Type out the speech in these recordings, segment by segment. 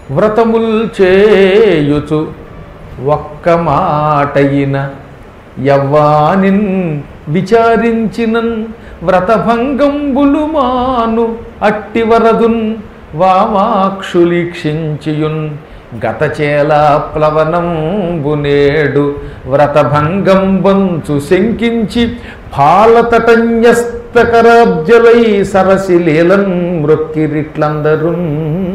వ్రతముల్ చేయుచు ఒక్క మాటయిన యవ్వానిన్ విచారించినన్ వ్రతభంగంబులు మాను అట్టి వరదున్ వామాక్షులీక్షించియున్ గతచేలా ప్లవనంబునేడు వ్రతభంగం బంచు శంకించి పాలతటన్యస్తకరాబ్జలై సరసి లీలన్ మృక్కిరిట్లందరున్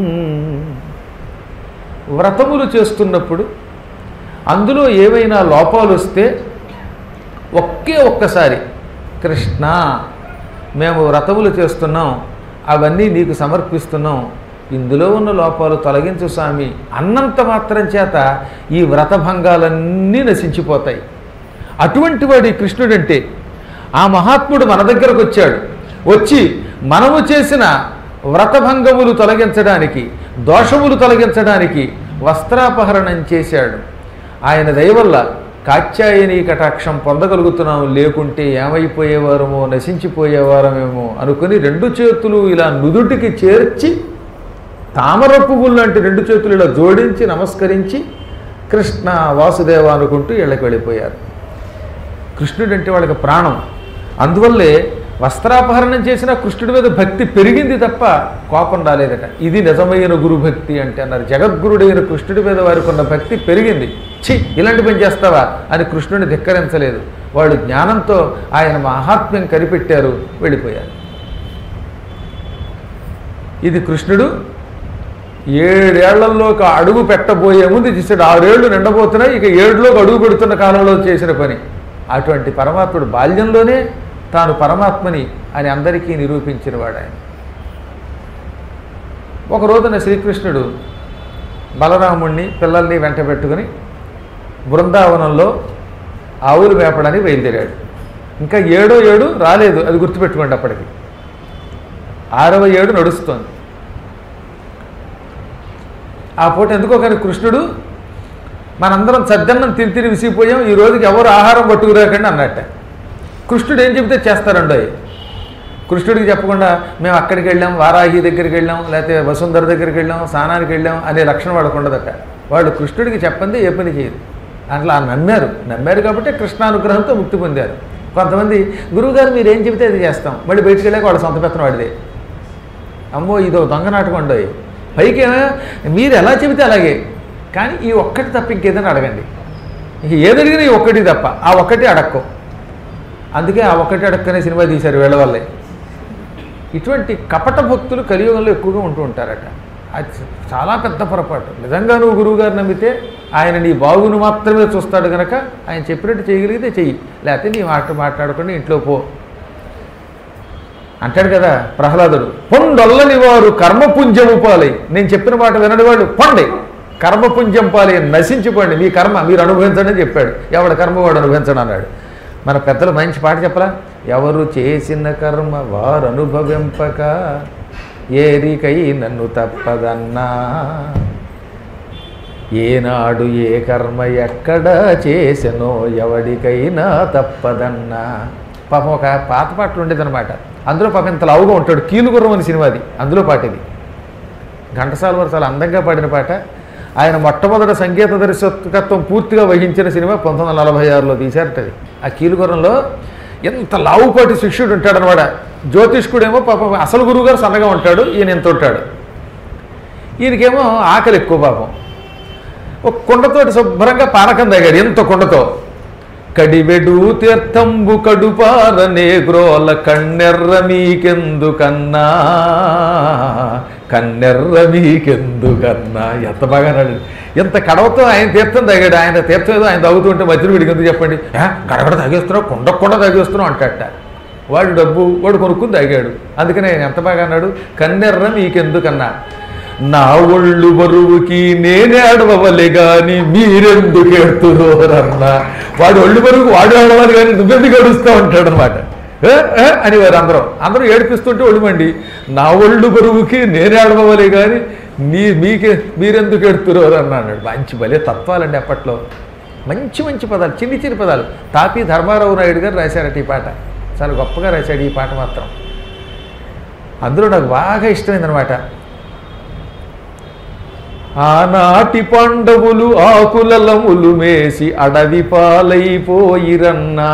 వ్రతములు చేస్తున్నప్పుడు అందులో ఏవైనా లోపాలు వస్తే ఒకే ఒక్కసారి కృష్ణ మేము వ్రతములు చేస్తున్నాం అవన్నీ నీకు సమర్పిస్తున్నాం ఇందులో ఉన్న లోపాలు తొలగించు స్వామి అన్నంత మాత్రం చేత ఈ వ్రతభంగాలన్నీ నశించిపోతాయి అటువంటి వాడి కృష్ణుడంటే ఆ మహాత్ముడు మన దగ్గరకు వచ్చాడు వచ్చి మనము చేసిన వ్రతభంగములు తొలగించడానికి దోషములు తొలగించడానికి వస్త్రాపహరణం చేశాడు ఆయన దయవల్ల కాత్యాయని కటాక్షం పొందగలుగుతున్నాం లేకుంటే ఏమైపోయేవారమో నశించిపోయేవారమేమో అనుకుని రెండు చేతులు ఇలా నుదుటికి చేర్చి తామర పువ్వులు లాంటి రెండు చేతులు ఇలా జోడించి నమస్కరించి కృష్ణ వాసుదేవ అనుకుంటూ ఇళ్ళకి వెళ్ళిపోయారు కృష్ణుడు అంటే వాళ్ళకి ప్రాణం అందువల్లే వస్త్రాపహరణం చేసిన కృష్ణుడి మీద భక్తి పెరిగింది తప్ప కోపం రాలేదట ఇది నిజమైన గురు భక్తి అంటే అన్నారు జగద్గురుడైన కృష్ణుడి మీద వారికి ఉన్న భక్తి పెరిగింది ఛీ ఇలాంటి పని చేస్తావా అని కృష్ణుడిని ధిక్కరించలేదు వాళ్ళు జ్ఞానంతో ఆయన మహాత్మ్యం కనిపెట్టారు వెళ్ళిపోయారు ఇది కృష్ణుడు ఏడేళ్లలోకి అడుగు పెట్టబోయే ముందు చేశాడు ఆరేళ్లు నిండబోతున్నాయి ఇక ఏడులోకి అడుగు పెడుతున్న కాలంలో చేసిన పని అటువంటి పరమాత్ముడు బాల్యంలోనే తాను పరమాత్మని అని అందరికీ నిరూపించిన వాడు ఆయన ఒక రోజున శ్రీకృష్ణుడు బలరాముణ్ణి పిల్లల్ని వెంట పెట్టుకుని బృందావనంలో ఆవులు మేపడానికి బయలుదేరాడు ఇంకా ఏడో ఏడు రాలేదు అది గుర్తుపెట్టుకోండి అప్పటికి ఆరవ ఏడు నడుస్తోంది ఆ పూట ఎందుకో కానీ కృష్ణుడు మనందరం సద్దన్నం తిని తిని విసిగిపోయాం ఈ రోజుకి ఎవరు ఆహారం పట్టుకురాకండి అన్నట్ట కృష్ణుడు ఏం చెబితే చేస్తారండో కృష్ణుడికి చెప్పకుండా మేము అక్కడికి వెళ్ళాం వారాహి దగ్గరికి వెళ్ళాం లేకపోతే వసుంధర దగ్గరికి వెళ్ళాం స్నానానికి వెళ్ళాం అనే లక్షణం వాళ్ళకు ఉండదట వాళ్ళు కృష్ణుడికి చెప్పంది ఏ పని చేయరు అట్లా నమ్మారు నమ్మారు కాబట్టి కృష్ణానుగ్రహంతో ముక్తి పొందారు కొంతమంది గురువుగారు మీరు ఏం చెబితే అది చేస్తాం మళ్ళీ బయటికి వెళ్ళాక వాళ్ళ సొంత పెత్తనం వాడిదే అమ్మో ఇదో దొంగ నాటకం ఉండవు పైకి ఏమో మీరు ఎలా చెబితే అలాగే కానీ ఈ ఒక్కటి తప్ప ఇంకేదైనా అడగండి ఇంక ఏది అడిగినా ఈ ఒక్కటి తప్ప ఆ ఒక్కటి అడక్కం అందుకే ఆ ఒక్కటి అడక్కనే సినిమా తీశారు వీళ్ళ వల్లే ఇటువంటి కపట భక్తులు కలియుగంలో ఎక్కువగా ఉంటూ ఉంటారట అది చాలా పెద్ద పొరపాటు నిజంగా నువ్వు గురువుగారు నమ్మితే ఆయన నీ బాగును మాత్రమే చూస్తాడు కనుక ఆయన చెప్పినట్టు చేయగలిగితే చెయ్యి లేకపోతే నీ మాట మాట్లాడకుండా ఇంట్లో పో అంటాడు కదా ప్రహ్లాదుడు పొండొల్లని వారు కర్మపుంజము పాలై నేను చెప్పిన మాట వినని వాడు పొండి కర్మపుంజం పాలై నశించిపోండి మీ కర్మ మీరు అనుభవించండి అని చెప్పాడు ఎవడ కర్మ వాడు అనుభవించడం అన్నాడు మన పెద్దలు మంచి పాట చెప్పరా ఎవరు చేసిన కర్మ వారు అనుభవింపక ఏరికై నన్ను తప్పదన్నా ఏనాడు ఏ కర్మ ఎక్కడ చేసెనో ఎవడికైనా తప్పదన్నా పాపం ఒక పాత పాటలు ఉండేదన్నమాట అందులో పాపం ఇంత లావుగా ఉంటాడు కీలుగుర్రం అని సినిమాది అందులో పాట ఇది ఘంటసాల వారు చాలా అందంగా పాడిన పాట ఆయన మొట్టమొదటి సంగీత దర్శకత్వం పూర్తిగా వహించిన సినిమా పంతొమ్మిది వందల నలభై ఆరులో తీశారట అది ఆ కీలుగుర్రంలో ఎంత లావుపాటి శిష్యుడు ఉంటాడనమాట జ్యోతిష్కుడేమో పాపం అసలు గురువుగారు సన్నగా ఉంటాడు ఈయన ఎంత ఉంటాడు ఈయనకేమో ఆకలి ఎక్కువ పాపం ఒక కుండతోటి శుభ్రంగా పానకం తాగాడు ఎంత కుండతో కడివెడు తీర్థంబు కడుపారనే గ్రోల కన్నెర్ర మీకెందుకన్నా కన్నెర్ర మీకెందుకన్నా ఎంత బాగా అన్నాడు ఎంత కడవతో ఆయన తీర్థం తాగాడు ఆయన తీర్థం ఏదో ఆయన తాగుతుంటే మధ్యలో వీడికి ఎందుకు చెప్పండి "ఏ, గడగడ తాగేస్తున్నావు కుండ కుండ తాగేస్తున్నావు అంటట వాడు డబ్బు వాడు కొనుక్కుని తాగాడు అందుకని ఆయన ఎంత బాగా అన్నాడు కన్నెర్ర మీకెందుకన్నా నా ఒళ్ళు బరువుకి నేనే అడవవలే గాని మీరెందుకు ఎడుతురోరన్నా వాడు ఒళ్ళు బరువుకు వాడు అడవాలి కానీ నువ్వెందుకు అడుస్తూ ఉంటాడు అనమాట అని వారు అందరూ అందరూ ఏడిపిస్తుంటే ఒళ్ళుమండి నా ఒళ్ళు బరువుకి నేనే అడవవలే కానీ నీ మీకే మీరెందుకు ఎడుతురోరు అన్నాడు మంచి భలే తత్వాలండి అప్పట్లో మంచి మంచి పదాలు చిన్ని చిన్ని పదాలు తాపి ధర్మారావు నాయుడు గారు రాశారట ఈ పాట చాలా గొప్పగా రాశాడు ఈ పాట మాత్రం అందులో నాకు బాగా ఇష్టమైందనమాట ఆనాటి పాండవులు ఆకులలములు మేసి అడవి పాలైపోయిరన్నా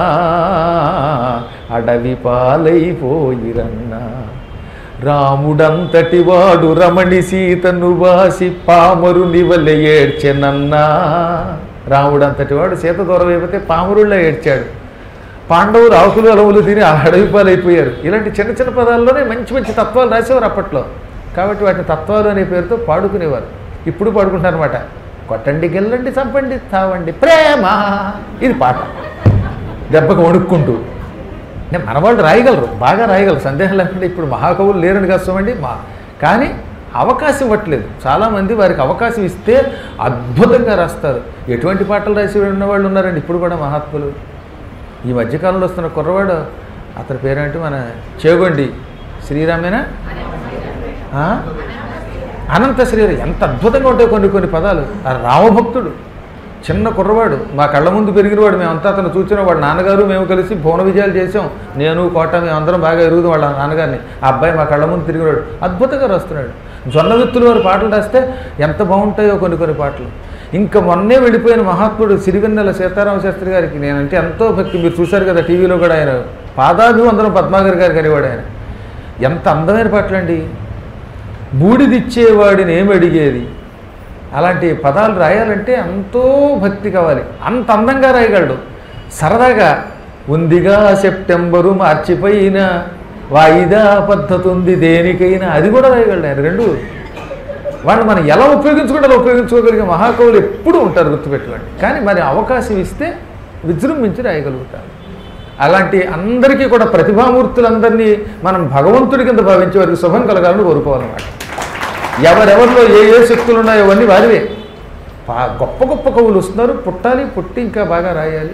అడవి పాలైపోయిరన్నా రాముడంతటి వాడు రమణి సీతను వాసి పామరు నివలె ఏడ్చెనన్నా రాముడంతటి వాడు సీత దూరం అయిపోతే పామరుల్లో ఏడ్చాడు పాండవులు ఆకులు అలవులు తిని అడవి పాలైపోయారు ఇలాంటి చిన్న చిన్న పదాల్లోనే మంచి మంచి తత్వాలు రాసేవారు అప్పట్లో కాబట్టి వాటిని తత్వాలు అనే పేరుతో పాడుకునేవారు ఇప్పుడు పాడుకుంటారు అనమాట కొట్టండి గెల్లండి చంపండి తావండి ప్రేమ ఇది పాట దెబ్బకు వణుక్కుంటూ నేను మనవాళ్ళు రాయగలరు బాగా రాయగలరు సందేహం లేకుండా ఇప్పుడు మహాకవులు లేరని కష్టమండి మా కానీ అవకాశం ఇవ్వట్లేదు చాలామంది వారికి అవకాశం ఇస్తే అద్భుతంగా రాస్తారు ఎటువంటి పాటలు రాసి ఉన్న వాళ్ళు ఉన్నారండి ఇప్పుడు కూడా మహాత్ములు ఈ మధ్యకాలంలో వస్తున్న కుర్రవాడు అతని పేరేంటి మన చేగొండి శ్రీరామేనా ఆ? అనంత శ్రీరామ్ ఎంత అద్భుతంగా ఉంటాయి కొన్ని కొన్ని పదాలు ఆ రామభక్తుడు చిన్న కుర్రవాడు మా కళ్ళ ముందు పెరిగినవాడు మేమంతా అతను చూసిన వాడు నాన్నగారు మేము కలిసి భువన విజయాలు చేసాం నేను కోట మేము అందరం బాగా ఎరుగుదాం వాళ్ళ నాన్నగారిని ఆ అబ్బాయి మా కళ్ళ ముందు తిరిగినవాడు అద్భుతంగా రాస్తున్నాడు జొన్న విత్తులు వారి పాటలు రాస్తే ఎంత బాగుంటాయో కొన్ని కొన్ని పాటలు ఇంకా మొన్నే వెళ్ళిపోయిన మహాత్ముడు సిరివెన్నెల సీతారామ శాస్త్రి గారికి నేనంటే ఎంతో భక్తి మీరు చూశారు కదా టీవీలో కూడా ఆయన పాదాభివందనం పద్మాగర్ గారికి అనేవాడు ఆయన ఎంత అందమైన పాటలండి బూడిదిచ్చేవాడిని ఏమి అడిగేది అలాంటి పదాలు రాయాలంటే ఎంతో భక్తి కావాలి అంత అందంగా రాయగలడు సరదాగా ఉందిగా సెప్టెంబరు మార్చిపోయిన వాయిదా పద్ధతి ఉంది దేనికైనా అది కూడా రాయగలడు ఆయన రెండు వాళ్ళు మనం ఎలా ఉపయోగించుకుంటే అలా ఉపయోగించుకోగలిగే మహాకవులు ఎప్పుడూ ఉంటారు గుర్తుపెట్టుకోండి కానీ మరి అవకాశం ఇస్తే విజృంభించి రాయగలుగుతారు అలాంటి అందరికీ కూడా ప్రతిభామూర్తులందరినీ మనం భగవంతుడి కింద భావించే వారికి శుభం కలగాలని కోరుకోవాలన్నమాట ఎవరెవరిలో ఏ ఏ శక్తులు ఉన్నాయో అవన్నీ వారివే పా- గొప్ప గొప్ప కవులు వస్తున్నారు పుట్టాలి పుట్టి ఇంకా బాగా రాయాలి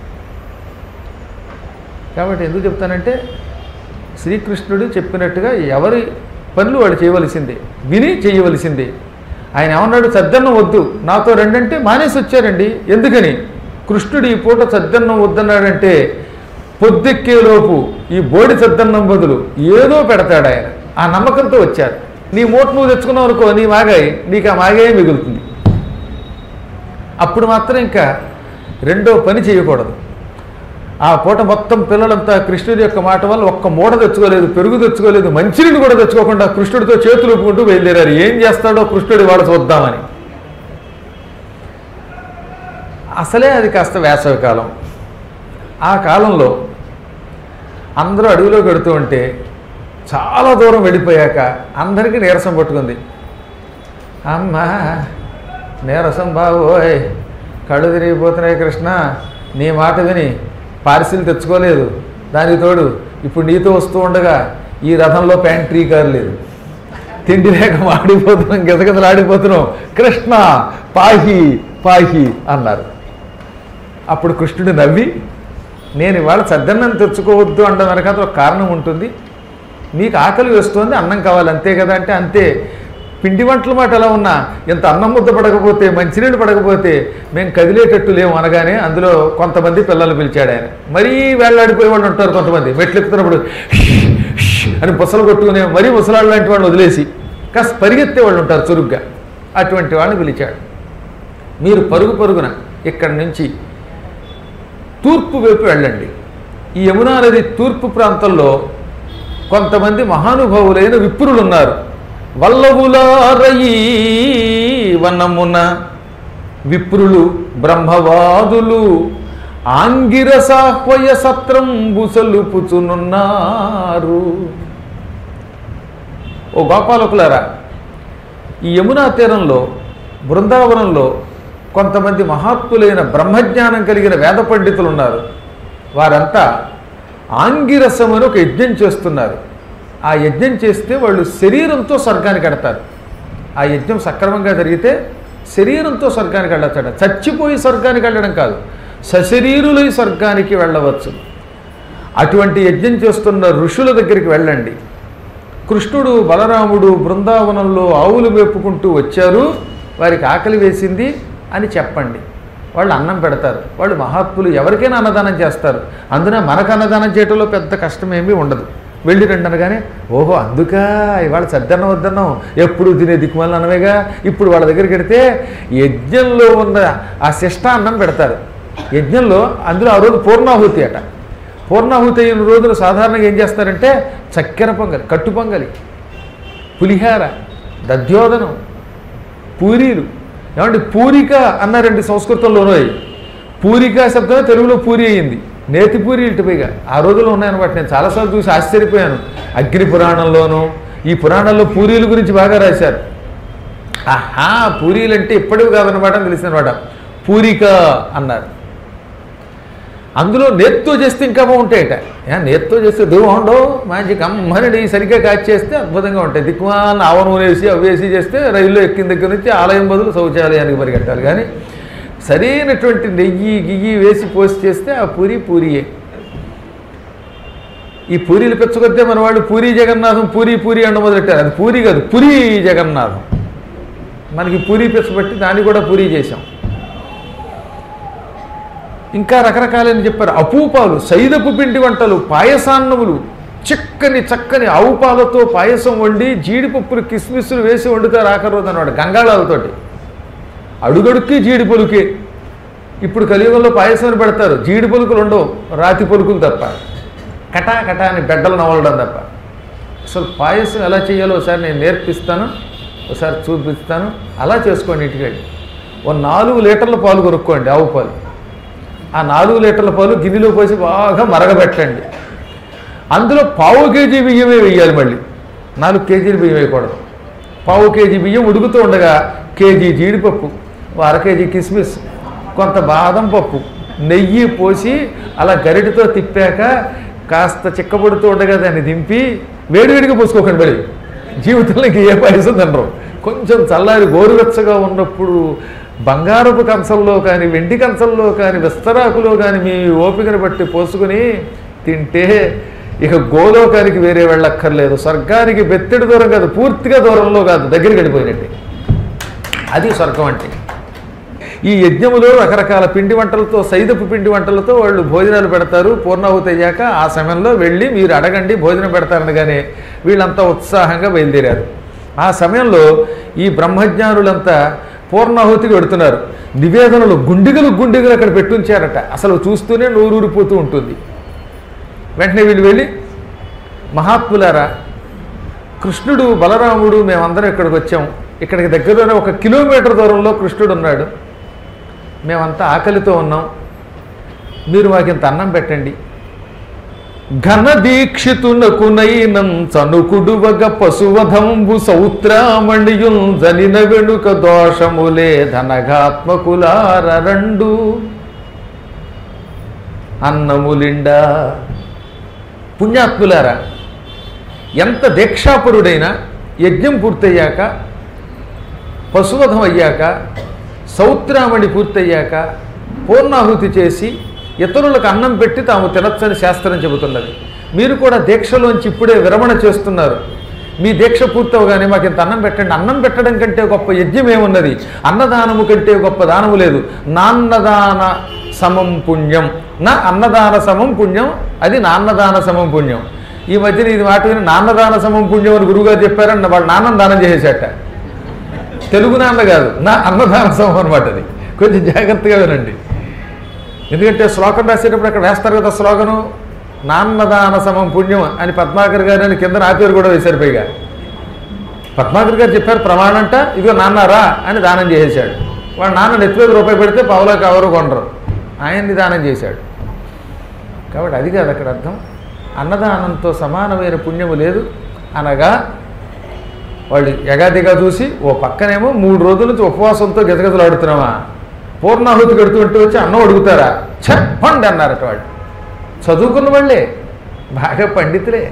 కాబట్టి ఎందుకు చెప్తానంటే శ్రీకృష్ణుడు చెప్పినట్టుగా ఎవరి పనులు వాడు చేయవలసిందే విని చేయవలసిందే ఆయన ఏమన్నాడు సద్దన్నం వద్దు నాతో రెండంటే మానేసి వచ్చారండి ఎందుకని కృష్ణుడు ఈ పూట సద్దన్నం వద్దన్నాడంటే పొద్దెక్కేలోపు ఈ బోడి సద్దన్నం బదులు ఏదో పెడతాడు ఆయన ఆ నమ్మకంతో వచ్చారు నీ మూట నువ్వు తెచ్చుకున్నావు అనుకో నీ మాగాయి నీకు ఆ మాగాయే మిగులుతుంది అప్పుడు మాత్రం ఇంకా రెండో పని చేయకూడదు ఆ పూట మొత్తం పిల్లలంతా కృష్ణుడి యొక్క మాట వల్ల ఒక్క మూట తెచ్చుకోలేదు పెరుగు తెచ్చుకోలేదు మంచినీళ్ళు కూడా తెచ్చుకోకుండా కృష్ణుడితో చేతులు ఊపుకుంటూ బయలుదేరారు ఏం చేస్తాడో కృష్ణుడి వాడు చూద్దామని అసలే అది కాస్త వేసవి కాలం ఆ కాలంలో అందరూ అడవిలోకి వెడుతూ ఉంటే చాలా దూరం వెళ్ళిపోయాక అందరికీ నీరసం పట్టుకుంది అమ్మా నీరసం బాబోయ్ కళ్ళు తిరిగిపోతున్నాయి కృష్ణ నీ మాట విని పార్సిల్ తెచ్చుకోలేదు దానికి తోడు ఇప్పుడు నీతో వస్తూ ఉండగా ఈ రథంలో ప్యాంట్రీ కారు లేదు తిండి లేక మాడిపోతున్నాం గిజగిజలు ఆడిపోతున్నాం కృష్ణ పాహి పాహి అన్నారు అప్పుడు కృష్ణుడు నవ్వి నేను ఇవాళ సద్దన్నం తెచ్చుకోవద్దు అంటే వెనకాల ఒక కారణం ఉంటుంది మీకు ఆకలి వేస్తుంది అన్నం కావాలి అంతే కదా అంటే అంతే పిండి వంటల మాట ఎలా ఉన్నా ఇంత అన్నం ముద్ద పడకపోతే మంచినీళ్ళు పడకపోతే మేము కదిలేటట్టు లేము అనగానే అందులో కొంతమంది పిల్లలు పిలిచాడు ఆయన మరీ వేళ్ళాడిపోయే వాళ్ళు ఉంటారు కొంతమంది మెట్లు ఎక్కుతున్నప్పుడు అని బుసలు కొట్టుకునే మరీ ముసలాళ్ళు లాంటి వాళ్ళు వదిలేసి కాస్త పరిగెత్తే వాళ్ళు ఉంటారు చురుగ్గా అటువంటి వాళ్ళని పిలిచాడు మీరు పరుగు పరుగున ఇక్కడి నుంచి తూర్పు వైపు వెళ్ళండి ఈ యమునా నది తూర్పు ప్రాంతంలో కొంతమంది మహానుభావులైన విప్రులు ఉన్నారు వల్లవులారయీ వనమున విప్రులు బ్రహ్మవాదులు ఆంగిరసాహ్వయ సత్రంబు సలుపుచునున్నారు ఓ గోపాలకులారా ఈ యమునా తీరంలో బృందావనంలో కొంతమంది మహాత్ములైన బ్రహ్మజ్ఞానం కలిగిన వేద పండితులు ఉన్నారు వారంతా ఆంగిరసం అని ఒక యజ్ఞం చేస్తున్నారు ఆ యజ్ఞం చేస్తే వాళ్ళు శరీరంతో స్వర్గానికి వెడతారు ఆ యజ్ఞం సక్రమంగా జరిగితే శరీరంతో స్వర్గానికి వెళ్ళొచ్చట చచ్చిపోయి స్వర్గానికి వెళ్ళడం కాదు సశరీరులై స్వర్గానికి వెళ్ళవచ్చు అటువంటి యజ్ఞం చేస్తున్న ఋషుల దగ్గరికి వెళ్ళండి కృష్ణుడు బలరాముడు బృందావనంలో ఆవులు మేపుకుంటూ వచ్చారు వారికి ఆకలి వేసింది అని చెప్పండి వాళ్ళు అన్నం పెడతారు వాళ్ళు మహాత్ములు ఎవరికైనా అన్నదానం చేస్తారు అందున మనకు అన్నదానం చేయడంలో పెద్ద కష్టమేమీ ఉండదు వెళ్ళి రండి అనగానే ఓహో అందుకా ఇవాళ సద్దన్నం వద్దన్నం ఎప్పుడు తినే దిక్కుమాలని అనవేగా ఇప్పుడు వాళ్ళ దగ్గరికి వెడితే యజ్ఞంలో ఉన్న ఆ శిష్టాన్నం పెడతారు యజ్ఞంలో అందులో ఆ రోజు పూర్ణాహుతి అట పూర్ణాహుతి అయిన రోజున సాధారణంగా ఏం చేస్తారంటే చక్కెర పొంగలి కట్టు పొంగలి పులిహార దధ్యోదనం పూరీలు ఏమంటే పూరిక అన్నారండి సంస్కృతంలోనూ అయి పూరిక శబ్దమే తెలుగులో పూరి అయ్యింది నేతి పూరి ఇటుపైగా ఆ రోజుల్లో ఉన్నాయన్నమాట నేను చాలాసార్లు చూసి ఆశ్చర్యపోయాను అగ్ని పురాణంలోనూ ఈ పురాణంలో పూరీల గురించి బాగా రాశారు ఆహా పూరీలు అంటే ఇప్పటివి కాదనమాట అని తెలిసిందనమాట పూరిక అన్నారు అందులో నేత్తో చేస్తే ఇంకా బాగుంటాయట ఏ, నేత్తో చేస్తే బాగుండవు మంచి కమ్మని సరిగ్గా కాచి చేస్తే అద్భుతంగా ఉంటాయి దిక్కుమాలను ఆవ నూనె వేసి అవి వేసి చేస్తే రైల్లో ఎక్కిన దగ్గర నుంచి ఆలయం బదులు శౌచాలయానికి పరిగెట్టాలి కానీ సరైనటువంటి నెయ్యి గియ్యి వేసి పోసి చేస్తే ఆ పూరి పూరియే ఈ పూరీలు పెంచుకొస్తే మన వాళ్ళు పూరి జగన్నాథం పూరి పూరి అండ మొదలెట్టారు అది పూరి కాదు పురి జగన్నాథం మనకి పూరి పెచ్చబట్టి దాన్ని కూడా పూరి చేశాం ఇంకా రకరకాలని చెప్పారు అపూపాలు సైదపు పిండి వంటలు పాయసాన్నములు చిక్కని చక్కని ఆవు పాలతో పాయసం వండి జీడిపప్పులు కిస్మిస్సులు వేసి వండుతారు ఆఖరి రోజు అన్నమాట గంగాళాలతోటి అడుగడుక్కి జీడి పలుకే ఇప్పుడు కలియుగంలో పాయసం పెడతారు జీడి పలుకులు ఉండవు రాతి పలుకులు తప్ప కటా కటా అని బెడ్డలు నవలడం తప్ప అసలు పాయసం ఎలా చేయాలో ఒకసారి నేను నేర్పిస్తాను ఒకసారి చూపిస్తాను అలా చేసుకోండి ఇంటికి వెళ్ళి ఓ నాలుగు లీటర్ల పాలు కొనుక్కోండి ఆవు పాలు ఆ నాలుగు లీటర్ల పాలు గిన్నెలో పోసి బాగా మరగబెట్టండి అందులో పావు కేజీ బియ్యమే వేయాలి మళ్ళీ నాలుగు కేజీలు బియ్యం వేయకూడదు పావు కేజీ బియ్యం ఉడుకుతూ ఉండగా కేజీ జీడిపప్పు ఓ అర కేజీ కిస్మిస్ కొంత బాదం పప్పు నెయ్యి పోసి అలా గరిటతో తిప్పాక కాస్త చిక్కబడుతూ ఉండగా దాన్ని దింపి వేడివేడిగా పోసుకోకండి మళ్ళీ జీవితంలో ఇంక ఏ పాయసం తినరు కొంచెం చల్లారి గోరువెచ్చగా ఉన్నప్పుడు బంగారపు కంచంలో కానీ వెండి కంచంలో కానీ విస్తరాకులో కానీ మీ ఓపికను బట్టి పోసుకుని తింటే ఇక గోలోకానికి వేరే వెళ్ళక్కర్లేదు స్వర్గానికి బెత్తెడు దూరం కాదు పూర్తిగా దూరంలో కాదు దగ్గరికి వెళ్ళిపోయినట్టే అది స్వర్గం అంటే ఈ యజ్ఞములో రకరకాల పిండి వంటలతో సైదపు పిండి వంటలతో వాళ్ళు భోజనాలు పెడతారు పూర్ణాహుతి అయ్యాక ఆ సమయంలో వెళ్ళి మీరు అడగండి భోజనం పెడతారనగానే వీళ్ళంతా ఉత్సాహంగా బయలుదేరారు ఆ సమయంలో ఈ బ్రహ్మజ్ఞానులంతా పూర్ణాహుతికి పెడుతున్నారు నివేదనలు గుండిగలు గుండిగలు అక్కడ పెట్టుంచారట అసలు చూస్తూనే నూరూరిపోతూ ఉంటుంది వెంటనే వీళ్ళు వెళ్ళి మహాత్ములారా కృష్ణుడు బలరాముడు మేమందరం ఇక్కడికి వచ్చాం ఇక్కడికి దగ్గరలోనే ఒక కిలోమీటర్ దూరంలో కృష్ణుడు ఉన్నాడు మేమంతా ఆకలితో ఉన్నాం మీరు మాకింత అన్నం పెట్టండి ఘన దీక్షితునకు నైనం చనుకుడువగ పశువధంబు సౌత్రామణియుం జనిన వెనుక దోషములే ధనఘాత్మకులార రెండు అన్నములిండా పుణ్యాత్ములారా ఎంత దీక్షాపరుడైనా యజ్ఞం పూర్తయ్యాక పశువధం అయ్యాక సౌత్రామణి పూర్తయ్యాక పూర్ణాహుతి చేసి ఇతరులకు అన్నం పెట్టి తాము తినచ్చని శాస్త్రం చెబుతున్నది మీరు కూడా దీక్షలోంచి ఇప్పుడే విరమణ చేస్తున్నారు మీ దీక్ష పూర్తవగానే మాకు ఇంత అన్నం పెట్టండి అన్నం పెట్టడం కంటే గొప్ప యజ్ఞం ఏమున్నది అన్నదానము కంటే గొప్ప దానము లేదు నాన్నదాన సమం పుణ్యం నా అన్నదాన సమం పుణ్యం అది నాన్నదాన సమం పుణ్యం ఈ మధ్యన ఇది మాట విని నాన్నదాన సమం పుణ్యం అని గురువుగారు చెప్పారని వాళ్ళు నాన్నం దానం చేసేసట తెలుగు నాన్న కాదు నా అన్నదాన సమం అనమాట అది కొంచెం జాగ్రత్తగా వినండి ఎందుకంటే శ్లోకం రాసేటప్పుడు అక్కడ వేస్తారు కదా శ్లోకను నాన్నదాన సమం పుణ్యం అని పద్మాకర్ గారు అని కింద నా పేరు కూడా వేశారు పైగా పద్మాకర్ గారు చెప్పారు ప్రమాణంట ఇదిగో నాన్నారా అని దానం చేసేశాడు వాడు నాన్న నెత్తిమీద రూపాయి పెడితే పావులకు ఎవరు కొనరు ఆయన్ని దానం చేశాడు కాబట్టి అది కాదు అక్కడ అర్థం అన్నదానంతో సమానమైన పుణ్యము లేదు అనగా వాళ్ళు ఎగాదిగా చూసి ఓ పక్కనేమో మూడు రోజుల నుంచి ఉపవాసంతో గజగజలాడుతున్నామా పూర్ణాహుతి కడుతుంటూ వచ్చి అన్నం అడుగుతారా చెప్పండి అన్నారట వాళ్ళు చదువుకున్న వాళ్ళే బాగా పండితులే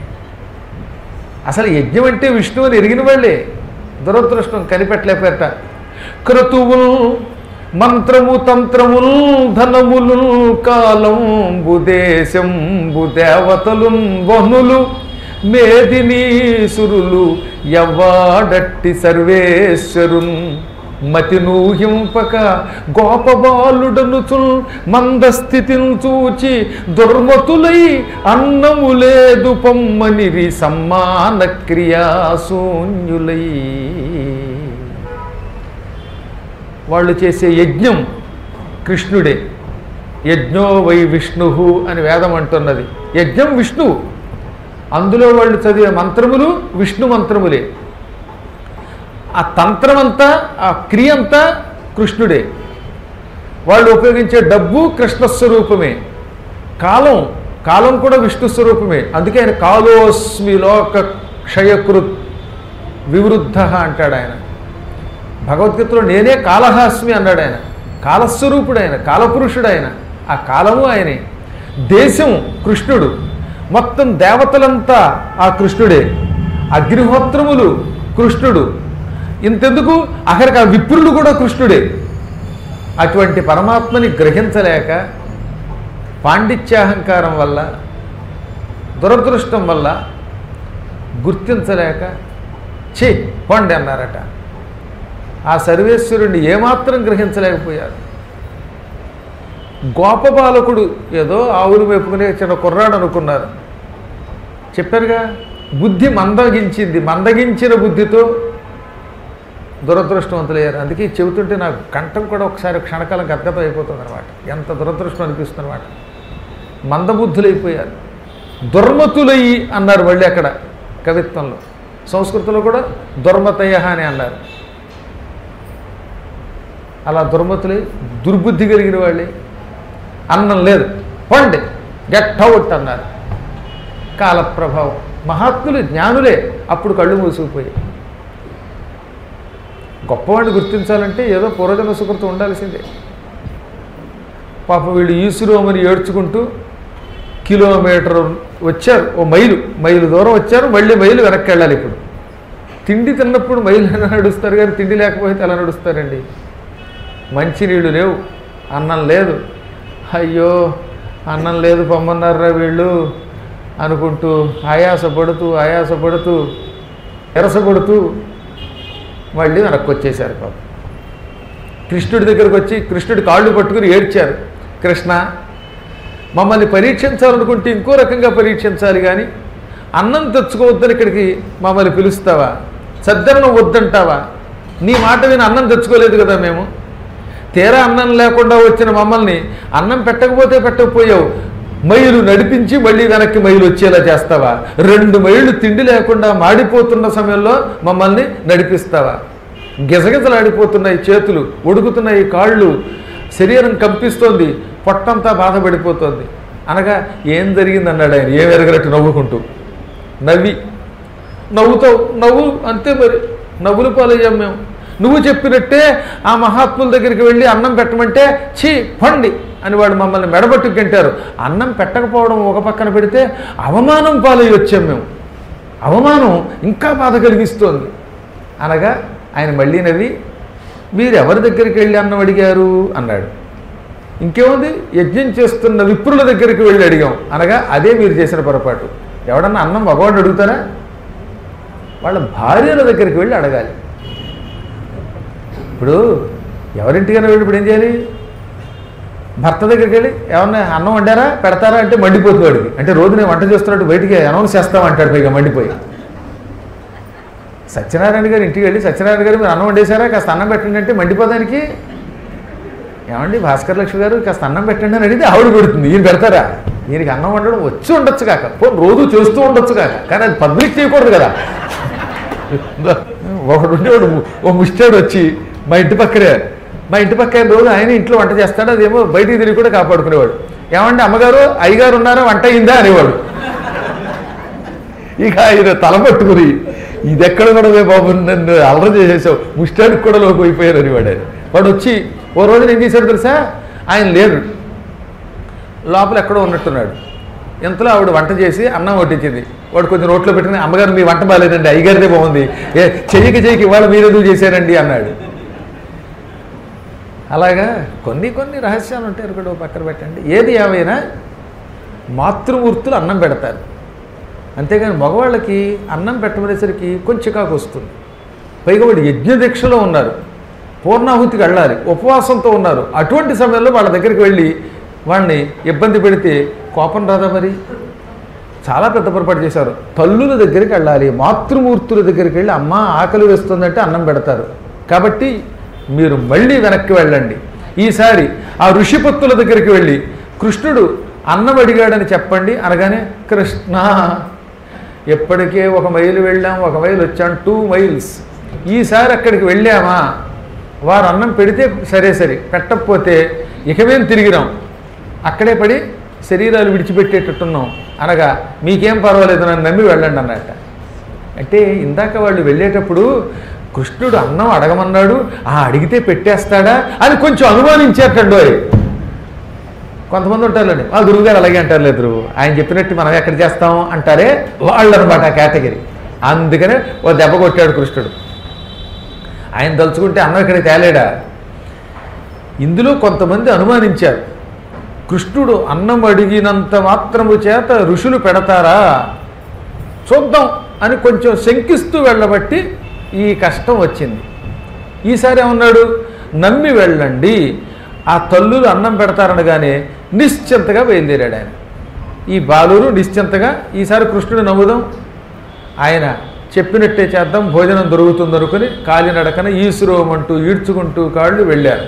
అసలు యజ్ఞం అంటే విష్ణువుని ఎరిగిన వాళ్ళే దురదృష్టం కనిపెట్టలేకపోయారట క్రతువులు మంత్రము తంత్రములు ధనములు కాలంబు దేశంబు దేవతలు వనులు మేదినీసురులు ఎవ్వాడట్టి సర్వేశ్వరున్ మతి నూహింపక గోపబాలుడనుచుల్ మందస్థితిని చూచి దుర్మతులై అన్నము లేదు పొమ్మనిరి సమ్మాన క్రియాశూన్యులై వాళ్ళు చేసే యజ్ఞం కృష్ణుడే యజ్ఞో వై విష్ణు అని వేదం అంటున్నది యజ్ఞం విష్ణువు అందులో వాళ్ళు చదివే మంత్రములు విష్ణు మంత్రములే ఆ తంత్రమంతా ఆ క్రియ అంతా కృష్ణుడే వాళ్ళు ఉపయోగించే డబ్బు కృష్ణ స్వరూపమే కాలం కాలం కూడా విష్ణు స్వరూపమే అందుకే ఆయన కాలోస్మి లోక క్షయకృత్ వివృద్ధ అంటాడు ఆయన భగవద్గీతలో నేనే కాళహాస్మి అన్నాడు ఆయన కాలస్వరూపుడు ఆయన కాలపురుషుడు ఆయన ఆ కాలము ఆయనే దేశం కృష్ణుడు మొత్తం దేవతలంతా ఆ కృష్ణుడే అగ్నిహోత్రములు కృష్ణుడు ఇంతెందుకు అక్కడికి ఆ విప్రులు కూడా కృష్ణుడే అటువంటి పరమాత్మని గ్రహించలేక పాండిత్యాహంకారం వల్ల దురదృష్టం వల్ల గుర్తించలేక ఛీ పండి అన్నారట ఆ సర్వేశ్వరుణ్ణి ఏమాత్రం గ్రహించలేకపోయారు గోపబాలకుడు ఏదో ఆవులు మేపుకునే చిన్న కుర్రాడు అనుకున్నారు చెప్పారుగా బుద్ధి మందగించింది మందగించిన బుద్ధితో దురదృష్టవంతులయ్యారు అందుకే ఇది చెబుతుంటే నాకు కంఠం కూడా ఒకసారి క్షణకాలం గద్గతం అయిపోతుంది అనమాట ఎంత దురదృష్టం అనిపిస్తుంది అనమాట మందబుద్ధులైపోయారు దుర్మతులయ్యి అన్నారు మళ్ళీ అక్కడ కవిత్వంలో సంస్కృతంలో కూడా దుర్మతయ అని అన్నారు అలా దుర్మతులై దుర్బుద్ధి కలిగిన వాళ్ళే అన్నం లేదు పండి గెట్ అవుట్ అన్నారు కాలప్రభావం మహాత్ములు జ్ఞానులే అప్పుడు కళ్ళు మూసుకుపోయాయి గొప్పవాడిని గుర్తించాలంటే ఏదో పూర్వజన్మ సుకృతం ఉండాల్సిందే పాపం వీళ్ళు ఈసురోమని ఏడ్చుకుంటూ కిలోమీటర్ వచ్చారు ఓ మైలు మైలు దూరం వచ్చారు మళ్ళీ మైలు వెనక్కి వెళ్ళాలి ఇప్పుడు తిండి తిన్నప్పుడు మైలు ఎలా నడుస్తారు కానీ తిండి లేకపోతే ఎలా నడుస్తారండి మంచినీళ్ళు లేవు అన్నం లేదు అయ్యో అన్నం లేదు పొమ్మన్నారా వీళ్ళు అనుకుంటూ ఆయాసపడుతూ ఆయాసపడుతూ ఎరసపడుతూ మళ్ళీ వెనక్కి వచ్చేసారు పాపం కృష్ణుడి దగ్గరకు వచ్చి కృష్ణుడి కాళ్ళు పట్టుకుని ఏడ్చారు కృష్ణ మమ్మల్ని పరీక్షించాలనుకుంటే ఇంకో రకంగా పరీక్షించాలి కానీ అన్నం తెచ్చుకోవద్దని ఇక్కడికి మమ్మల్ని పిలుస్తావా సద్దన్నం వద్దంటావా నీ మాట విని అన్నం తెచ్చుకోలేదు కదా మేము తీరా అన్నం లేకుండా వచ్చిన మమ్మల్ని అన్నం పెట్టకపోతే పెట్టకపోయావు మైలు నడిపించి మళ్ళీ వెనక్కి మైలు వచ్చేలా చేస్తావా రెండు మైళ్ళు తిండి లేకుండా మాడిపోతున్న సమయంలో మమ్మల్ని నడిపిస్తావా గిజగిజలాడిపోతున్నాయి చేతులు ఉడుకుతున్నాయి కాళ్ళు శరీరం కంపిస్తోంది పొట్టంతా బాధపడిపోతోంది అనగా ఏం జరిగింది అన్నాడు ఆయన ఏం ఎరగనట్టు నవ్వుకుంటూ నవ్వి నవ్వుతావు నవ్వు అంతే మరి నవ్వులు పాలయ్యాం మేము నువ్వు చెప్పినట్టే ఆ మహాత్ముల దగ్గరికి వెళ్ళి అన్నం పెట్టమంటే ఛీ పండి అని వాడు మమ్మల్ని మెడబట్టు గంటారు అన్నం పెట్టకపోవడం ఒక పక్కన పెడితే అవమానం పాలై వచ్చాం మేము అవమానం ఇంకా బాధ కలిగిస్తోంది అనగా ఆయన మళ్ళీ నవ్వి మీరు ఎవరి దగ్గరికి వెళ్ళి అన్నం అడిగారు అన్నాడు ఇంకేముంది యజ్ఞం చేస్తున్న విప్రుల దగ్గరికి వెళ్ళి అడిగాం అనగా అదే మీరు చేసిన పొరపాటు ఎవడన్నా అన్నం మగవాడిని అడుగుతారా వాళ్ళ భార్యల దగ్గరికి వెళ్ళి అడగాలి ఇప్పుడు ఎవరింటికైనా వెళ్ళి ఇప్పుడు ఏం చేయాలి భర్త దగ్గరికి వెళ్ళి ఏమన్నా అన్నం వండారా పెడతారా అంటే మండిపోతుంది వాడికి అంటే రోజు నేను వంట చేస్తున్నట్టు బయటికి అనౌన్స్ చేస్తామంటాడు పైగా మండిపోయి సత్యనారాయణ గారు ఇంటికి వెళ్ళి సత్యనారాయణ గారు మీరు అన్నం వండేశారా కాస్త అన్నం పెట్టండి అంటే మండిపోదానికి ఏమండి భాస్కర్ లక్ష్మి గారు కాస్త అన్నం పెట్టండి అని అడిగితే ఆవిడ పెడుతుంది ఈయన పెడతారా ఈయనకి అన్నం వండడం వచ్చి ఉండొచ్చు కాక పోనీ రోజు చేస్తూ ఉండొచ్చు కాక కానీ అది పబ్లిక్ చేయకూడదు కదా ఒకడు ఉండేవాడు ఓ ముష్టాడు వచ్చి మా ఇంటి పక్కనే మా ఇంటి పక్క రోజు ఆయన ఇంట్లో వంట చేస్తాడు అదేమో బయటికి తిరిగి కూడా కాపాడుకునేవాడు ఏమంటే అమ్మగారు అయ్యగారు ఉన్నారా వంట అయిందా అనేవాడు ఇక ఆయన తల పట్టుకుని ఇది ఎక్కడ కూడా బాబు నన్ను అల్లరి చేసేసావు ముష్టానికి కూడా లోకి అయిపోయారు అని వాడు ఆయన. వాడు వచ్చి ఓ రోజున ఏం చేశాడు తెలుసా ఆయన లేడు లోపల ఎక్కడో ఉన్నట్టున్నాడు ఇంతలో ఆవిడ వంట చేసి అన్నం వడ్డించింది వాడు కొంచెం రోట్లో పెట్టుకుని అమ్మగారు మీ వంట బాగాలేదండి అయ్యగారిదే బాగుంది ఏ చెయ్యికి చెయ్యికి ఇవాళ మీరు ఎందుకు చేశారండి అన్నాడు అలాగా కొన్ని కొన్ని రహస్యాలు ఉంటాయి కూడా ఓ పక్కన పెట్టండి ఏది ఏమైనా మాతృమూర్తులు అన్నం పెడతారు అంతేగాని మగవాళ్ళకి అన్నం పెట్టమనేసరికి కొంచెం కాకు వస్తుంది పైగా వాడు యజ్ఞ దీక్షలో ఉన్నారు పూర్ణాహుతికి వెళ్ళాలి ఉపవాసంతో ఉన్నారు అటువంటి సమయంలో వాళ్ళ దగ్గరికి వెళ్ళి వాళ్ళని ఇబ్బంది పెడితే కోపం రాదా మరి చాలా పెద్ద పొరపాటు చేశారు తల్లుల దగ్గరికి వెళ్ళాలి మాతృమూర్తుల దగ్గరికి వెళ్ళి అమ్మ ఆకలి వేస్తుందంటే అన్నం పెడతారు కాబట్టి మీరు మళ్ళీ వెనక్కి వెళ్ళండి ఈసారి ఆ ఋషిపత్తుల దగ్గరికి వెళ్ళి కృష్ణుడు అన్నం అడిగాడని చెప్పండి అనగానే కృష్ణ ఎప్పటికే ఒక మైలు వెళ్ళాం ఒక మైలు వచ్చాం టూ మైల్స్ ఈసారి అక్కడికి వెళ్ళామా వారు అన్నం పెడితే సరే సరే పెట్టకపోతే ఇకమేం తిరిగిరాం అక్కడే పడి శరీరాలు విడిచిపెట్టేటట్టున్నాం అనగా మీకేం పర్వాలేదు నన్ను నమ్మి వెళ్ళండి అన్నట్ట అంటే ఇందాక వాళ్ళు వెళ్ళేటప్పుడు కృష్ణుడు అన్నం అడగమన్నాడు ఆ అడిగితే పెట్టేస్తాడా అని కొంచెం అనుమానించేటండోయ్ కొంతమంది ఉంటారులేండి ఆ గురువుగారు అలాగే అంటారు లేదు ఆయన చెప్పినట్టు మనం ఎక్కడ చేస్తాం అంటారే వాళ్ళు అనమాట ఆ కేటగిరీ అందుకనే ఓ దెబ్బ కొట్టాడు కృష్ణుడు ఆయన తలుచుకుంటే అన్నం ఇక్కడ తేలేడా ఇందులో కొంతమంది అనుమానించారు కృష్ణుడు అన్నం అడిగినంత మాత్రము చేత ఋషులు పెడతారా చూద్దాం అని కొంచెం శంకిస్తూ వెళ్ళబట్టి ఈ కష్టం వచ్చింది ఈసారి ఏమన్నాడు నమ్మి వెళ్ళండి ఆ తల్లులు అన్నం పెడతారనగానే నిశ్చింతగా బయలుదేరాడు ఆయన ఈ బాలురు నిశ్చింతగా ఈసారి కృష్ణుడు నమ్ముదాం ఆయన చెప్పినట్టే చేద్దాం భోజనం దొరుకుతుంది అనుకుని కాలినడకన ఈశ్వరోమంటూ ఈడ్చుకుంటూ కాళ్ళు వెళ్ళారు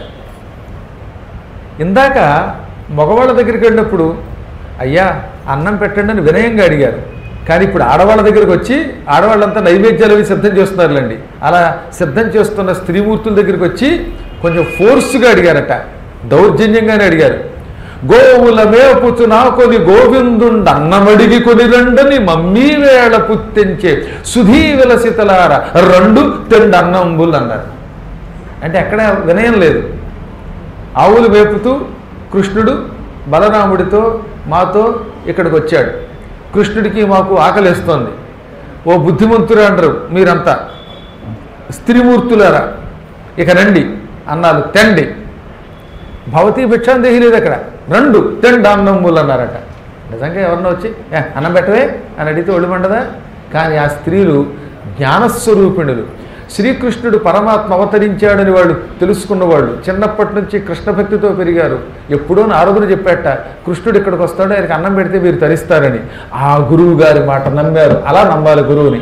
ఇందాక మగవాళ్ళ దగ్గరికి వెళ్ళినప్పుడు అయ్యా అన్నం పెట్టండి అని వినయంగా అడిగారు కానీ ఇప్పుడు ఆడవాళ్ళ దగ్గరికి వచ్చి ఆడవాళ్ళంతా నైవేద్యాలు అవి సిద్ధం చేస్తున్నారులేండి అలా సిద్ధం చేస్తున్న స్త్రీమూర్తుల దగ్గరికి వచ్చి కొంచెం ఫోర్స్గా అడిగారట దౌర్జన్యంగానే అడిగారు గోవుల మేపుచు నాకొని గోవిందుండ అన్నమడిగి కొని రెండని మమ్మీ వేళ పుత్తించే సుధీ విలసితలార రెండు తెండు అన్నంబులు అన్నారు అంటే ఎక్కడ వినయం లేదు ఆవులు మేపుతూ కృష్ణుడు బలరాముడితో మాతో ఇక్కడికి వచ్చాడు కృష్ణుడికి మాకు ఆకలిస్తోంది ఓ బుద్ధిమంతులు అంటారు మీరంతా స్త్రీమూర్తులారా ఇక రండి అన్నాలు తెండి భవతీ భిక్షాందేహి లేదు అక్కడ రెండు తెండి అన్నమ్ములు అన్నారట నిజంగా ఎవరన్నా వచ్చి "ఏ, అన్నం పెట్టవే అని అడిగితే ఒళ్ళు మండదా కానీ ఆ స్త్రీలు జ్ఞానస్వరూపిణులు శ్రీకృష్ణుడు పరమాత్మ అవతరించాడని వాళ్ళు తెలుసుకున్నవాళ్ళు చిన్నప్పటి నుంచి కృష్ణ భక్తితో పెరిగారు ఎప్పుడో నారదుడు చెప్పాట కృష్ణుడు ఇక్కడికి వస్తాడు ఆయనకి అన్నం పెడితే మీరు తరిస్తారని ఆ గురువు గారి మాట నమ్మారు అలా నమ్మాలి గురువుని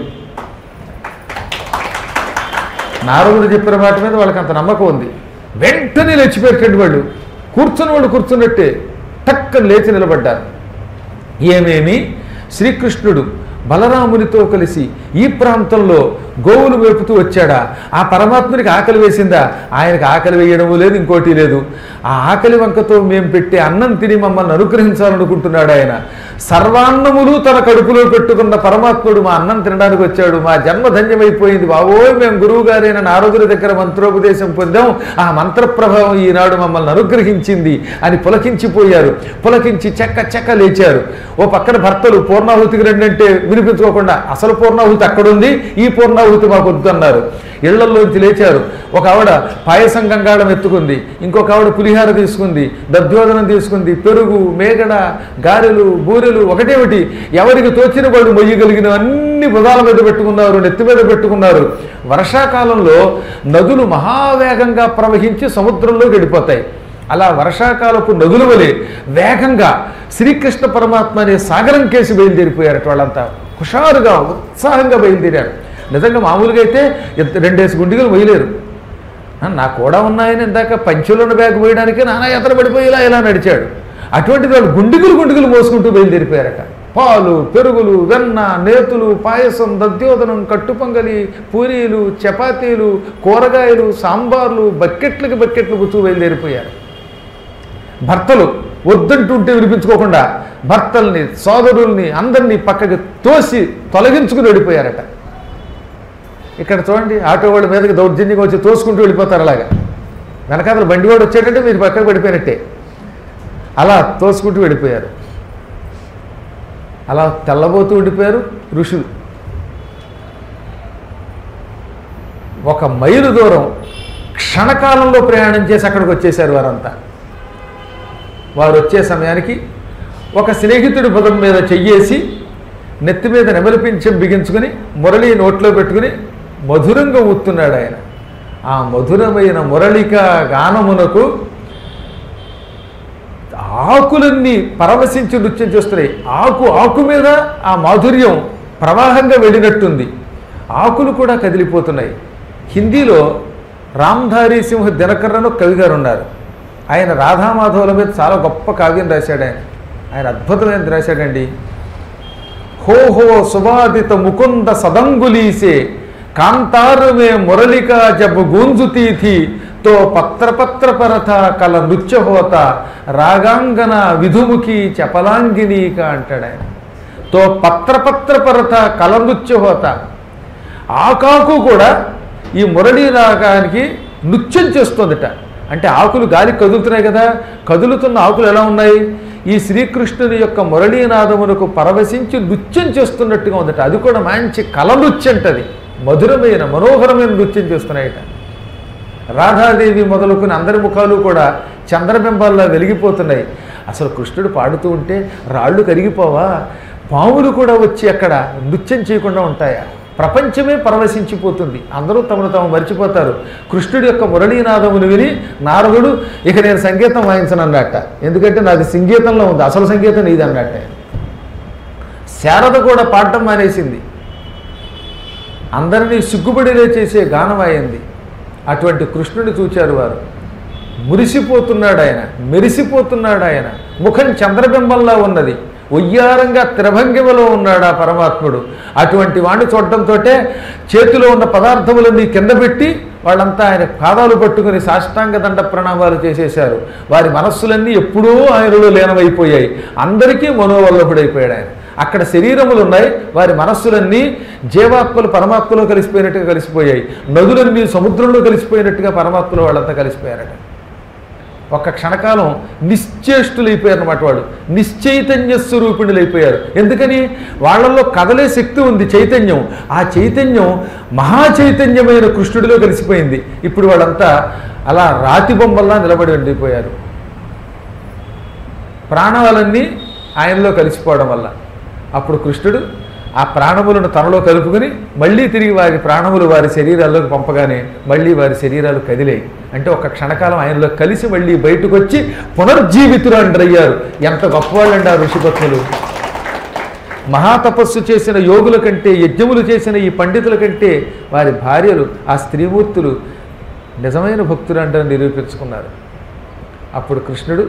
నారదుడు చెప్పిన మాట మీద వాళ్ళకి అంత నమ్మకం ఉంది వెంటనే లేచిపోయేటండి వాళ్ళు కూర్చుని వాళ్ళు కూర్చున్నట్టే టక్కన లేచి నిలబడ్డారు ఏమేమి శ్రీకృష్ణుడు బలరామునితో కలిసి ఈ ప్రాంతంలో గోవులు వేపుతూ వచ్చాడా ఆ పరమాత్మునికి ఆకలి వేసిందా ఆయనకు ఆకలి వేయడము లేదు ఇంకోటి లేదు ఆ ఆకలి వంకతో మేము పెట్టే అన్నం తిని మమ్మల్ని అనుగ్రహించాలనుకుంటున్నాడు ఆయన సర్వాన్నములు తన కడుపులో పెట్టుకున్న పరమాత్ముడు మా అన్నం తినడానికి వచ్చాడు మా జన్మ ధన్యమైపోయింది బావోయ్ మేము గురువు గారైన నారదుడి దగ్గర మంత్రోపదేశం పొందాం ఆ మంత్ర ప్రభావం ఈనాడు మమ్మల్ని అనుగ్రహించింది అని పులకించిపోయారు పులకించి చెక్క చెక్క లేచారు ఓ పక్కన భర్తలు పూర్ణాహుతికి రండి అంటే వినిపించుకోకుండా అసలు పూర్ణాహుతి అక్కడుంది ఈ పూర్ణాహుతి మాకు వద్దు అన్నారు ఇళ్లలోంచి లేచారు ఒక ఆవిడ పాయసం గంగాళం ఎత్తుకుంది ఇంకొక ఆవిడ పులిహార తీసుకుంది దధ్యోదనం తీసుకుంది పెరుగు మేగడ గారెలు బూరెలు ఒకటేమిటి ఎవరికి తోచిన వాళ్ళు మొయ్యగలిగిన అన్ని బుధాల మీద పెట్టుకున్నారు నెత్తి మీద పెట్టుకున్నారు వర్షాకాలంలో నదులు మహావేగంగా ప్రవహించి సముద్రంలోకి వెళ్ళిపోతాయి అలా వర్షాకాలపు నదుల వలె వేగంగా శ్రీకృష్ణ పరమాత్మ అనే సాగరం కేసి బయలుదేరిపోయారట వాళ్ళంతా హుషారుగా ఉత్సాహంగా బయలుదేరారు నిజంగా మామూలుగా అయితే ఎంత- రెండేసి గుండిగలు మొయ్యలేరు ఆ, నా కూడా ఉన్నాయని ఇందాక పంచులున్న బ్యాగ్ పోయడానికి నానా ఎత్తన పడిపోయి ఇలా ఇలా నడిచాడు అటువంటి వాళ్ళు గుండిగులు గుండిగులు మోసుకుంటూ బయలుదేరిపోయారట పాలు పెరుగులు వెన్న నేతులు పాయసం దద్యోదనం కట్టుపొంగలి పూరీలు చపాతీలు కూరగాయలు సాంబార్లు బకెట్లకి బకెట్లు పుచ్చుకు బయలుదేరిపోయారు భర్తలు వద్దంటుంటే వినిపించుకోకుండా భర్తల్ని సోదరుల్ని అందరినీ పక్కకి తోసి తొలగించుకుని వెళ్ళిపోయారట ఇక్కడ చూడండి ఆటో వాళ్ళ మీదకి దౌర్జన్యంగా వచ్చి తోసుకుంటూ వెళ్ళిపోతారు అలాగా వెనకాతల బండివాడు వచ్చేటంటే మీరు పక్కకు పడిపోయినట్టే అలా తోసుకుంటూ వెళ్ళిపోయారు అలా తెల్లబోతూ ఉండిపోయారు ఋషులు ఒక మైలు దూరం క్షణకాలంలో ప్రయాణం చేసి అక్కడికి వచ్చేసారు వారంతా వారు వచ్చే సమయానికి ఒక స్నేహితుడి భుజం మీద చెయ్యేసి నెత్తి మీద నెమలిపించం బిగించుకుని మురళి నోట్లో పెట్టుకుని మధురంగా ఊతున్నాడు ఆయన ఆ మధురమైన మురళిక గానమునకు ఆకులన్నీ పరవశించి నృత్యం చేస్తున్నాయి ఆకు ఆకు మీద ఆ మాధుర్యం ప్రవాహంగా వెళ్ళినట్టుంది ఆకులు కూడా కదిలిపోతున్నాయి హిందీలో రామ్ధారీ సింహ దినకర్రను కవి గారు ఉన్నారు ఆయన రాధామాధవుల మీద చాలా గొప్ప కావ్యం రాశాడు ఆయన ఆయన అద్భుతమైన రాశాడండి హో హో సువాదిత ముకుంద సదంగులీసే కాంతారు మే మురళికా జబ్ గూంజుతీథి తో పత్ర పత్ర పరథ కల నృత్యహోత రాగాంగన విధుముఖి చపలాంగినీక అంటాడు ఆయన తో పత్ర పత్ర పరథ కల నృత్యహోత ఆకాకు కూడా ఈ మురళీ రాగానికి నృత్యం చేస్తుందట అంటే ఆకులు గాలి కదులుతున్నాయి కదా కదులుతున్న ఆకులు ఎలా ఉన్నాయి ఈ శ్రీకృష్ణుని యొక్క మురళీనాదమునకు పరవశించి నృత్యం చేస్తున్నట్టుగా ఉందట అది కూడా మంచి కల నృత్యం అంటది మధురమైన మనోహరమైన నృత్యం చేస్తున్నాయట రాధాదేవి మొదలుకుని అందరి ముఖాలు కూడా చంద్రబింబాల్లో వెలిగిపోతున్నాయి అసలు కృష్ణుడు పాడుతూ ఉంటే రాళ్ళు కరిగిపోవా పాములు కూడా వచ్చి అక్కడ నృత్యం చేయకుండా ఉంటాయా ప్రపంచమే పరవశించిపోతుంది అందరూ తమను తాము మర్చిపోతారు కృష్ణుడి యొక్క మురళీనాదమును విని నారదుడు ఇక నేను సంగీతం వాయించను అన్నట్ట ఎందుకంటే నాది సంగీతంలో ఉంది అసలు సంగీతం నీది అన్నట్ట శారద కూడా పాడటం మానేసింది అందరినీ సిగ్గుబడిలే చేసే గానమాయింది అటువంటి కృష్ణుని చూచారు వారు మురిసిపోతున్నాడు ఆయన మెరిసిపోతున్నాడు ఆయన ముఖం చంద్రబింబంలా ఉన్నది ఒయ్యారంగా త్రిభంగిమలో ఉన్నాడు ఆ పరమాత్ముడు అటువంటి వాడిని చూడటంతో చేతిలో ఉన్న పదార్థములన్నీ కింద పెట్టి వాళ్ళంతా ఆయన పాదాలు పట్టుకుని సాష్టాంగ దండ ప్రణామాలు చేసేశారు వారి మనస్సులన్నీ ఎప్పుడూ ఆయనలో లీనమైపోయాయి అందరికీ మనోవల్లభుడైపోయాడు ఆయన అక్కడ శరీరములు ఉన్నాయి వారి మనస్సులన్నీ జీవాత్మలు పరమాత్మలో కలిసిపోయినట్టుగా కలిసిపోయాయి నదులన్నీ సముద్రంలో కలిసిపోయినట్టుగా పరమాత్మలో వాళ్ళంతా కలిసిపోయారట ఒక్క క్షణకాలం నిశ్చేష్టులైపోయారు అనమాట వాడు నిశ్చైతన్య స్వరూపిణులైపోయారు ఎందుకని వాళ్ళల్లో కదలే శక్తి ఉంది చైతన్యం ఆ చైతన్యం మహా చైతన్యమైన కృష్ణుడిలో కలిసిపోయింది ఇప్పుడు వాళ్ళంతా అలా రాతి బొమ్మల్లా నిలబడి ఉండిపోయారు ప్రాణాలన్నీ ఆయనలో కలిసిపోవడం వల్ల అప్పుడు కృష్ణుడు ఆ ప్రాణములను తనలో కలుపుకొని మళ్ళీ తిరిగి వారి ప్రాణములు వారి శరీరాల్లోకి పంపగానే మళ్ళీ వారి శరీరాలు కదిలాయి అంటే ఒక క్షణకాలం ఆయనలో కలిసి మళ్ళీ బయటకు వచ్చి పునర్జీవితులు అంటారయ్యారు ఎంత గొప్పవాళ్ళండి ఆ ఋషిపత్నులు మహాతపస్సు చేసిన యోగుల కంటే యజ్ఞములు చేసిన ఈ పండితుల కంటే వారి భార్యలు ఆ స్త్రీమూర్తులు నిజమైన భక్తులు అంటారని నిరూపించుకున్నారు అప్పుడు కృష్ణుడు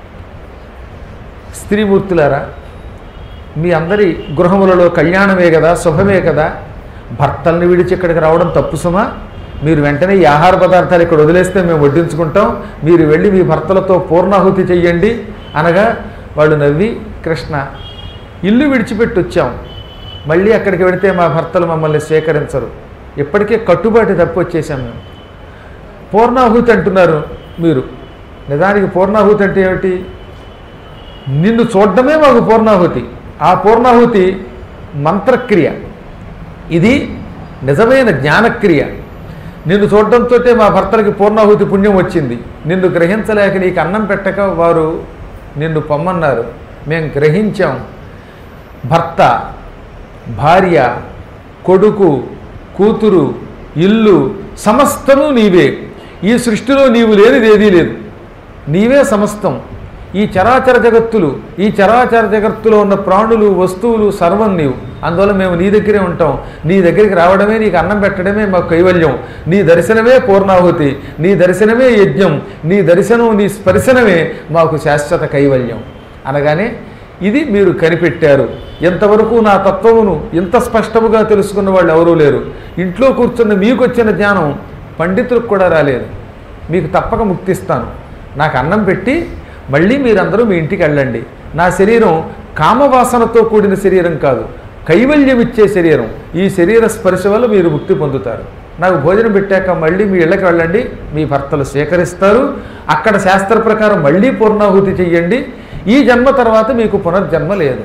స్త్రీమూర్తులారా మీ అందరి గృహములలో కళ్యాణమే కదా శుభమే కదా భర్తల్ని విడిచి ఇక్కడికి రావడం తప్పు సుమా మీరు వెంటనే ఈ ఆహార పదార్థాలు ఇక్కడ వదిలేస్తే మేము వడ్డించుకుంటాం మీరు వెళ్ళి మీ భర్తలతో పూర్ణాహుతి చెయ్యండి అనగా వాళ్ళు నవ్వి కృష్ణ ఇల్లు విడిచిపెట్టి వచ్చాం మళ్ళీ అక్కడికి వెళితే మా భర్తలు మమ్మల్ని స్వీకరించరు ఇప్పటికే కట్టుబాటు తప్పు వచ్చేసాం మేము పూర్ణాహుతి అంటున్నారు మీరు నిజానికి పూర్ణాహుతి అంటే ఏమిటి నిన్ను చూడడమే మాకు పూర్ణాహుతి ఆ పూర్ణాహుతి మంత్రక్రియ ఇది నిజమైన జ్ఞానక్రియ నిన్ను చూడడంతో మా భర్తలకి పూర్ణాహుతి పుణ్యం వచ్చింది నిన్ను గ్రహించలేక నీకు అన్నం పెట్టక వారు నిన్ను పొమ్మన్నారు మేము గ్రహించాం భర్త భార్య కొడుకు కూతురు ఇల్లు సమస్తము నీవే ఈ సృష్టిలో నీవు లేనిది ఏదీ లేదు నీవే సమస్తం ఈ చరాచర జగత్తులు ఈ చరాచర జగత్తులో ఉన్న ప్రాణులు వస్తువులు సర్వం నీవు అందువల్ల మేము నీ దగ్గరే ఉంటాం నీ దగ్గరికి రావడమే నీకు అన్నం పెట్టడమే మాకు కైవల్యం నీ దర్శనమే పూర్ణాహుతి నీ దర్శనమే యజ్ఞం నీ దర్శనం నీ స్పర్శనమే మాకు శాశ్వత కైవల్యం అనగానే ఇది మీరు కనిపెట్టారు ఎంతవరకు నా తత్వమును ఇంత స్పష్టముగా తెలుసుకున్న వాళ్ళు ఎవరూ లేరు ఇంట్లో కూర్చున్న మీకు వచ్చిన జ్ఞానం పండితులకు కూడా రాలేదు మీకు తప్పక ముక్తిస్తాను నాకు అన్నం పెట్టి మళ్ళీ మీరందరూ మీ ఇంటికి వెళ్ళండి నా శరీరం కామవాసనతో కూడిన శరీరం కాదు కైవల్యం ఇచ్చే శరీరం ఈ శరీర స్పర్శ వల్ల మీరు ముక్తి పొందుతారు నాకు భోజనం పెట్టాక మళ్ళీ మీ ఇళ్ళకి వెళ్ళండి మీ భర్తలు స్వీకరిస్తారు అక్కడ శాస్త్ర ప్రకారం మళ్ళీ పూర్ణాహుతి చెయ్యండి ఈ జన్మ తర్వాత మీకు పునర్జన్మ లేదు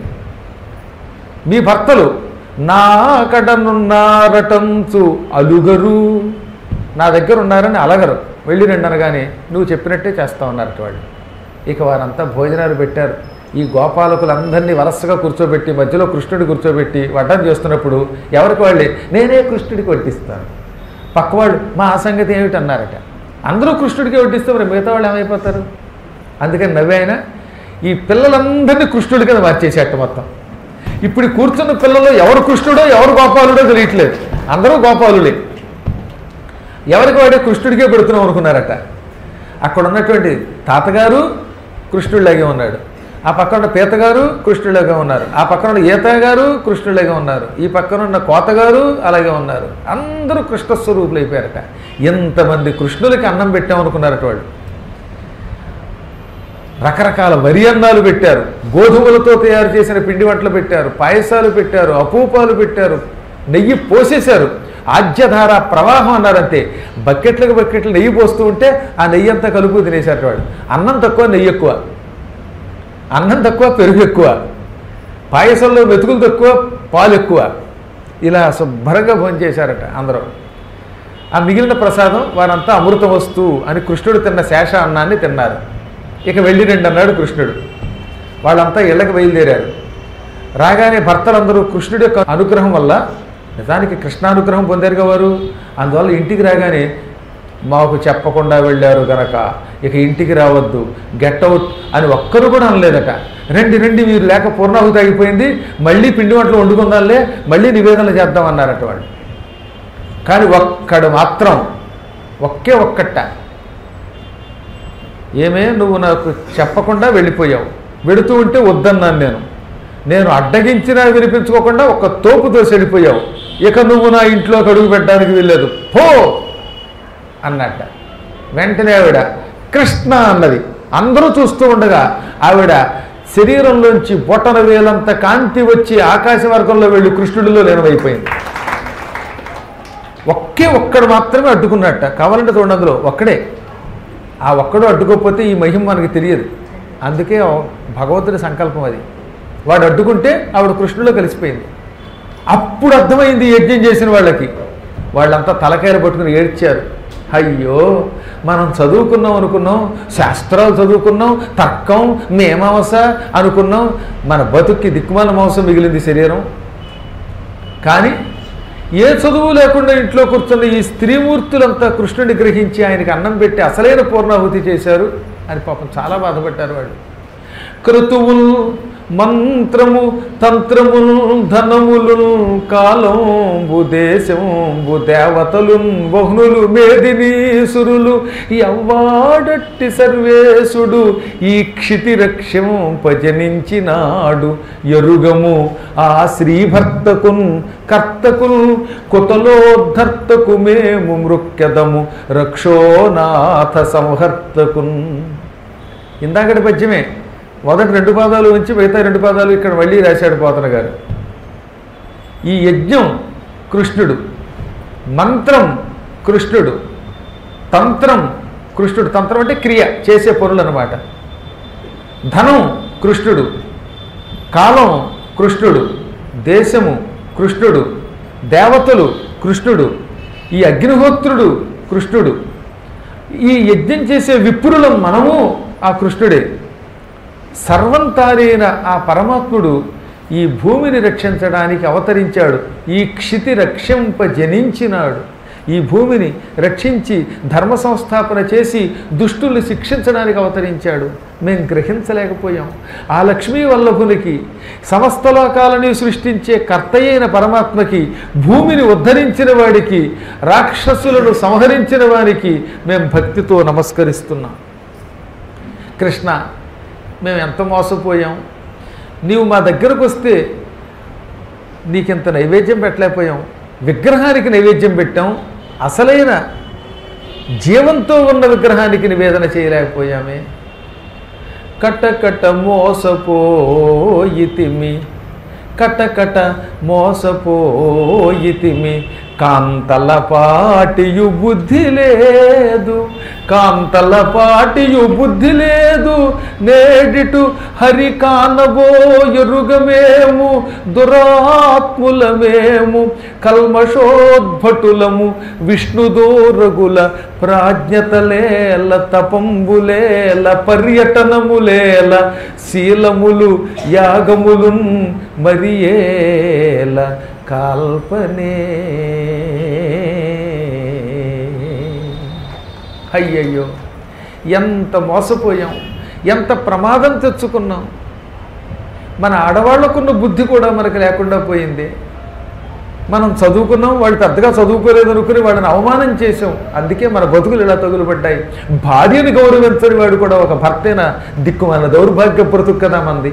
మీ భర్తలు నా కడనున్నారటంచు అలుగరు నా దగ్గర ఉన్నారని అలగరు వెళ్ళి రండి అనగానే నువ్వు చెప్పినట్టే చేస్తా ఉన్నారట వాళ్ళు ఇక వారంతా భోజనాలు పెట్టారు ఈ గోపాలకులందరినీ వరసగా కూర్చోబెట్టి మధ్యలో కృష్ణుడి కూర్చోబెట్టి వడ్డం చేస్తున్నప్పుడు ఎవరికి వాళ్ళే నేనే కృష్ణుడికి వడ్డిస్తాను పక్కవాళ్ళు మా ఆ సంగతి ఏమిటి అన్నారట అందరూ కృష్ణుడికి వడ్డిస్తే మరి మిగతా వాళ్ళు ఏమైపోతారు అందుకని నవ్వే ఆయన ఈ పిల్లలందరినీ కృష్ణుడి కింద మార్చేసేట మొత్తం ఇప్పుడు ఈ కూర్చున్న పిల్లలు ఎవరు కృష్ణుడో ఎవరు గోపాలుడో తెలియట్లేదు అందరూ గోపాలులే ఎవరికి వాడే కృష్ణుడికే పెడుతున్నాం అనుకున్నారట అక్కడ ఉన్నటువంటి తాతగారు కృష్ణుడిలాగే ఉన్నాడు ఆ పక్కన ఉన్న పీతగారు కృష్ణుడిలాగా ఉన్నారు ఆ పక్కన ఉన్న ఈత గారు కృష్ణుడిలాగా ఉన్నారు ఈ పక్కన ఉన్న కోతగారు అలాగే ఉన్నారు అందరూ కృష్ణ స్వరూపులు అయిపోయారట ఎంతమంది కృష్ణులకి అన్నం పెట్టామనుకున్నారట వాళ్ళు రకరకాల వరి అన్నాలు పెట్టారు గోధుమలతో తయారు చేసిన పిండి వంటలు పెట్టారు పాయసాలు పెట్టారు అపూపాలు పెట్టారు నెయ్యి పోసేశారు ఆజ్యధార ప్రవాహం అన్నారంతే బకెట్లకు బకెట్లు నెయ్యి పోస్తూ ఉంటే ఆ నెయ్యి అంతా కలుపు తినేశారు వాడు అన్నం తక్కువ నెయ్యి ఎక్కువ అన్నం తక్కువ పెరుగు ఎక్కువ పాయసంలో మెతుకులు తక్కువ పాలు ఎక్కువ ఇలా శుభ్రంగా భోంచేశారట అందరూ ఆ మిగిలిన ప్రసాదం వారంతా అమృత వస్తు అని కృష్ణుడు తిన్న శేష అన్నాన్ని తిన్నారు ఇక వెళ్ళి రండి అన్నాడు కృష్ణుడు వాళ్ళంతా ఇళ్ళకి బయలుదేరారు రాగానే భర్తలందరూ కృష్ణుడి యొక్క అనుగ్రహం వల్ల నిజానికి కృష్ణానుగ్రహం పొందారుగా వారు అందువల్ల ఇంటికి రాగానే మాకు చెప్పకుండా వెళ్ళారు గనక ఇక ఇంటికి రావద్దు గెట్ అవుట్ అని ఒక్కరు కూడా అనలేదట రండి రండి మీరు లేక పూర్ణాహుతి అయిపోయింది మళ్ళీ పిండి వంటలు వండుకుందాంలే మళ్ళీ నివేదనలు చేద్దాం అన్నారట వాళ్ళు కానీ ఒక్కడు మాత్రం ఒకే ఒక్కట ఏమే నువ్వు నాకు చెప్పకుండా వెళ్ళిపోయావు వెడుతూ ఉంటే వద్దన్నాను నేను నేను అడ్డగించినా వినిపించుకోకుండా ఒక తోపు దోసి వెళ్ళిపోయావు ఇక నువ్వు నా ఇంట్లోకి అడుగు పెట్టడానికి వెళ్ళలేదు పో అన్నట్ట వెంటనే ఆవిడ కృష్ణ అన్నది అందరూ చూస్తూ ఉండగా ఆవిడ శరీరంలోంచి బొటన వేలంత కాంతి వచ్చి ఆకాశ వర్గంలో వెళ్ళి కృష్ణుడిలో లీనమైపోయింది ఒకే ఒక్కడు మాత్రమే అడ్డుకున్నట్ట కావాలంటే చూడండి అందులో ఒక్కడే ఆ ఒక్కడు అడ్డుకోకపోతే ఈ మహిమ మనకి తెలియదు అందుకే భగవంతుడి సంకల్పం అది వాడు అడ్డుకుంటే ఆవిడ కృష్ణులో కలిసిపోయింది అప్పుడు అర్థమైంది ఈ యజ్ఞం చేసిన వాళ్ళకి వాళ్ళంతా తలకాయలు పట్టుకుని ఏడ్చారు అయ్యో మనం చదువుకున్నాం అనుకున్నాం శాస్త్రాలు చదువుకున్నాం తర్కం మేమాంస అనుకున్నాం మన బతుక్కి దిక్కుమాల మాంసం మిగిలింది శరీరం కానీ ఏ చదువు లేకుండా ఇంట్లో కూర్చున్న ఈ స్త్రీమూర్తులంతా కృష్ణుడిని గ్రహించి ఆయనకి అన్నం పెట్టి అసలైన పూర్ణాహుతి చేశారు అని పాపం చాలా బాధపడ్డారు వాళ్ళు క్రతువులు మంత్రము తంత్రములు ధనములు కాలంబు దేశంబు దేవతలు బహునులు మేదినీసురులు ఎవ్వాడట్టి సర్వేశుడు ఈ క్షితి రక్ష్యంపజనించినాడు ఎరుగము ఆ శ్రీభర్తకున్ కర్తకున్ కుతలోద్ధర్తకు మేము మృక్యదము రక్షోనాథ సంహర్తకున్ ఇందాకటి పద్యమే మొదటి రెండు పాదాలు ఉంచి మిగతా రెండు పాదాలు ఇక్కడ మళ్ళీ రాశాడు పోతన గారు ఈ యజ్ఞం కృష్ణుడు మంత్రం కృష్ణుడు తంత్రం కృష్ణుడు తంత్రం అంటే క్రియ చేసే పనులు అనమాట ధనం కృష్ణుడు కాలం కృష్ణుడు దేశము కృష్ణుడు దేవతలు కృష్ణుడు ఈ అగ్నిహోత్రుడు కృష్ణుడు ఈ యజ్ఞం చేసే విప్రులం మనము ఆ కృష్ణుడే సర్వం తారైన ఆ పరమాత్ముడు ఈ భూమిని రక్షించడానికి అవతరించాడు ఈ క్షితి రక్షింప జనించినాడు ఈ భూమిని రక్షించి ధర్మ సంస్థాపన చేసి దుష్టుల్ని శిక్షించడానికి అవతరించాడు మేము గ్రహించలేకపోయాం ఆ లక్ష్మీ వల్లభునికి సమస్త లోకాలని సృష్టించే కర్తయైన పరమాత్మకి భూమిని ఉద్ధరించిన వాడికి రాక్షసులను సంహరించిన వారికి మేము భక్తితో నమస్కరిస్తున్నాం కృష్ణ మేము ఎంత మోసపోయాం నీవు మా దగ్గరకు వస్తే నీకింత నైవేద్యం పెట్టలేకపోయాం విగ్రహానికి నైవేద్యం పెట్టాం అసలైన జీవంతో ఉన్న విగ్రహానికి నివేదన చేయలేకపోయామే కట్టకట్ట మోసపోయితిమి కటకట మోసపోయితిమి కాంతల పాటియు బుద్ధి లేదు కాంతల పాటియు బుద్ధి లేదు నేడిటు హరి కానబోయరుగమేము దురాత్ములమేము కల్మషోద్భటులము విష్ణుదోరగుల ప్రాజ్ఞతలేల తపంబులేల పర్యటనములేల శీలములు యాగములున్ మరియేల కాల్పనే అయ్యయ్యో ఎంత మోసపోయాం ఎంత ప్రమాదం తెచ్చుకున్నాం మన ఆడవాళ్లకున్న బుద్ధి కూడా మనకు లేకుండా పోయింది మనం చదువుకున్నాం వాళ్ళు పెద్దగా చదువుకోలేదు అనుకుని వాళ్ళని అవమానం చేసాం అందుకే మన బతుకులు ఇలా తగులుపడ్డాయి భార్యని గౌరవించని వాడు కూడా ఒక భర్తేన దిక్కు మన దౌర్భాగ్య బ్రతుకు కదా మంది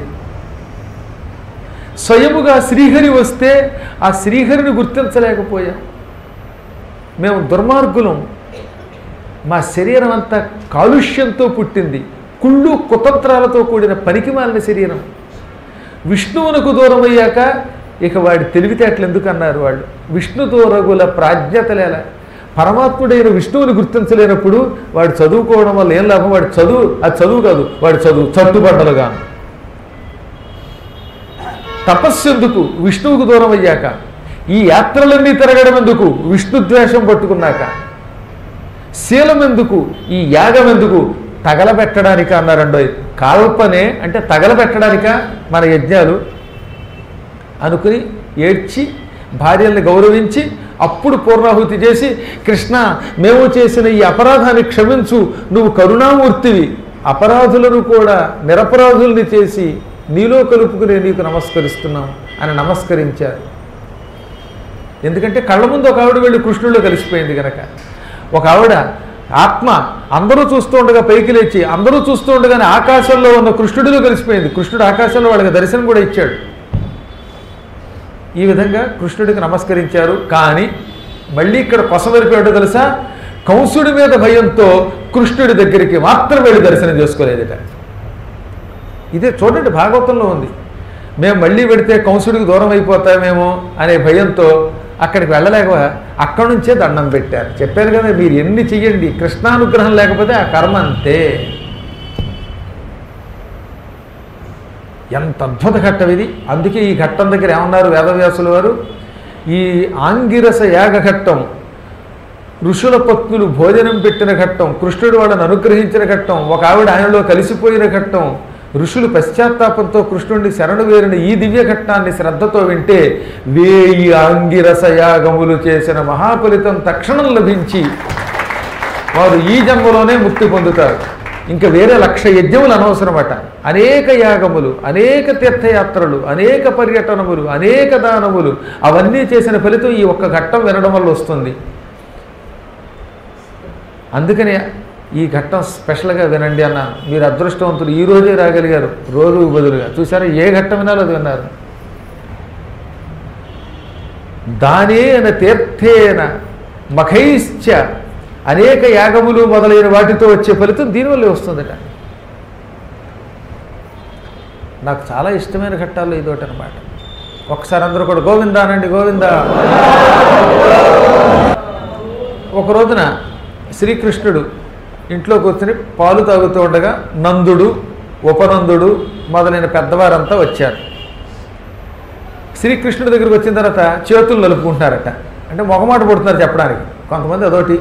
స్వయముగా శ్రీహరి వస్తే ఆ శ్రీహరిని గుర్తించలేకపోయాం మేము దుర్మార్గులం మా శరీరం అంతా కాలుష్యంతో పుట్టింది కుళ్ళు కుతంత్రాలతో కూడిన పనికిమాలిన శరీరం విష్ణువునకు దూరం అయ్యాక ఇక వాడి తెలివితేటలు ఎందుకు అన్నారు వాళ్ళు విష్ణుతో రఘుల ప్రాజ్ఞతలేల పరమాత్ముడైన విష్ణువుని గుర్తించలేనప్పుడు వాడు చదువుకోవడం వల్ల ఏం లాభం వాడు చదువు అది చదువు కాదు వాడు చదువు చట్టుబడ్డలుగా తపస్సు ఎందుకు విష్ణువుకు దూరం అయ్యాక ఈ యాత్రలన్నీ తిరగడం ఎందుకు విష్ణు ద్వేషం పట్టుకున్నాక శీలం ఎందుకు ఈ యాగం ఎందుకు తగలబెట్టడానిక అన్నారండో కాల్పనే అంటే తగలబెట్టడానిక మన యజ్ఞాలు అనుకుని ఏడ్చి భార్యల్ని గౌరవించి అప్పుడు పూర్ణాహుతి చేసి కృష్ణ మేము చేసిన ఈ అపరాధాన్ని క్షమించు నువ్వు కరుణామూర్తివి అపరాధులను కూడా నిరపరాధుల్ని చేసి నీలో కలుపుకునే నీకు నమస్కరిస్తున్నాం అని నమస్కరించారు ఎందుకంటే కళ్ళ ముందు ఒక ఆవిడ వెళ్ళి కృష్ణుల్లో కలిసిపోయింది కనుక ఒక ఆవిడ ఆత్మ అందరూ చూస్తూ ఉండగా పైకి లేచి అందరూ చూస్తూ ఉండగానే ఆకాశంలో ఉన్న కృష్ణుడిలో కలిసిపోయింది కృష్ణుడు ఆకాశంలో వాళ్ళకి దర్శనం కూడా ఇచ్చాడు ఈ విధంగా కృష్ణుడికి నమస్కరించారు కానీ మళ్ళీ ఇక్కడ కొసవరిపోయాడో తెలుసా కంసుడి మీద భయంతో కృష్ణుడి దగ్గరికి మాత్రం వెళ్ళి దర్శనం చేసుకోలేదట ఇదే చూడండి భాగవతంలో ఉంది మేము మళ్ళీ పెడితే కంసుడికి దూరం అయిపోతామేమో అనే భయంతో అక్కడికి వెళ్ళలేక అక్కడి నుంచే దండం పెట్టారు చెప్పారు కదా మీరు ఎన్ని చెయ్యండి కృష్ణానుగ్రహం లేకపోతే ఆ కర్మ అంతే ఎంత అద్భుత ఘట్టం ఇది అందుకే ఈ ఘట్టం దగ్గర ఏమన్నారు వేదవ్యాసుల వారు ఈ ఆంగిరస యాగ ఘట్టం ఋషుల పత్నులు భోజనం పెట్టిన ఘట్టం కృష్ణుడు వాళ్ళని అనుగ్రహించిన ఘట్టం ఒక ఆవిడ ఆయనలో కలిసిపోయిన ఘట్టం ఋషులు పశ్చాత్తాపంతో కృష్ణుడిని శరణు వేరిన ఈ దివ్య ఘట్టాన్ని శ్రద్ధతో వింటే వేయి ఆంగిరస యాగములు చేసిన మహాఫలితం తక్షణం లభించి వారు ఈ జన్మలోనే ముక్తి పొందుతారు ఇంకా వేరే లక్ష యజ్ఞములు అనవసరమట అనేక యాగములు అనేక తీర్థయాత్రలు అనేక పర్యటనములు అనేక దానములు అవన్నీ చేసిన ఫలితం ఈ ఒక్క ఘట్టం వినడం వల్ల వస్తుంది అందుకనే ఈ ఘట్టం స్పెషల్గా వినండి అన్న మీరు అదృష్టవంతులు ఈ రోజే రాగలిగారు రోజు బదులుగా చూసారా ఏ ఘట్టం వినాలో అది విన్నారు దానేన తీర్థేన మఖైశ్చ అనేక యాగములు మొదలైన వాటితో వచ్చే ఫలితం దీనివల్లే వస్తుందట నాకు చాలా ఇష్టమైన ఘట్టాల్లో ఇదొకటి అనమాట ఒకసారి అందరూ కూడా గోవిందా అనండి గోవిందా ఒక రోజున శ్రీకృష్ణుడు ఇంట్లో కూర్చొని పాలు తాగుతూ ఉండగా నందుడు ఉపనందుడు మొదలైన పెద్దవారంతా వచ్చారు శ్రీకృష్ణుడి దగ్గరికి వచ్చిన తర్వాత చేతులు నలుపుకుంటున్నారట అంటే మొగమాట పడుతున్నారు చెప్పడానికి కొంతమంది అదొకటి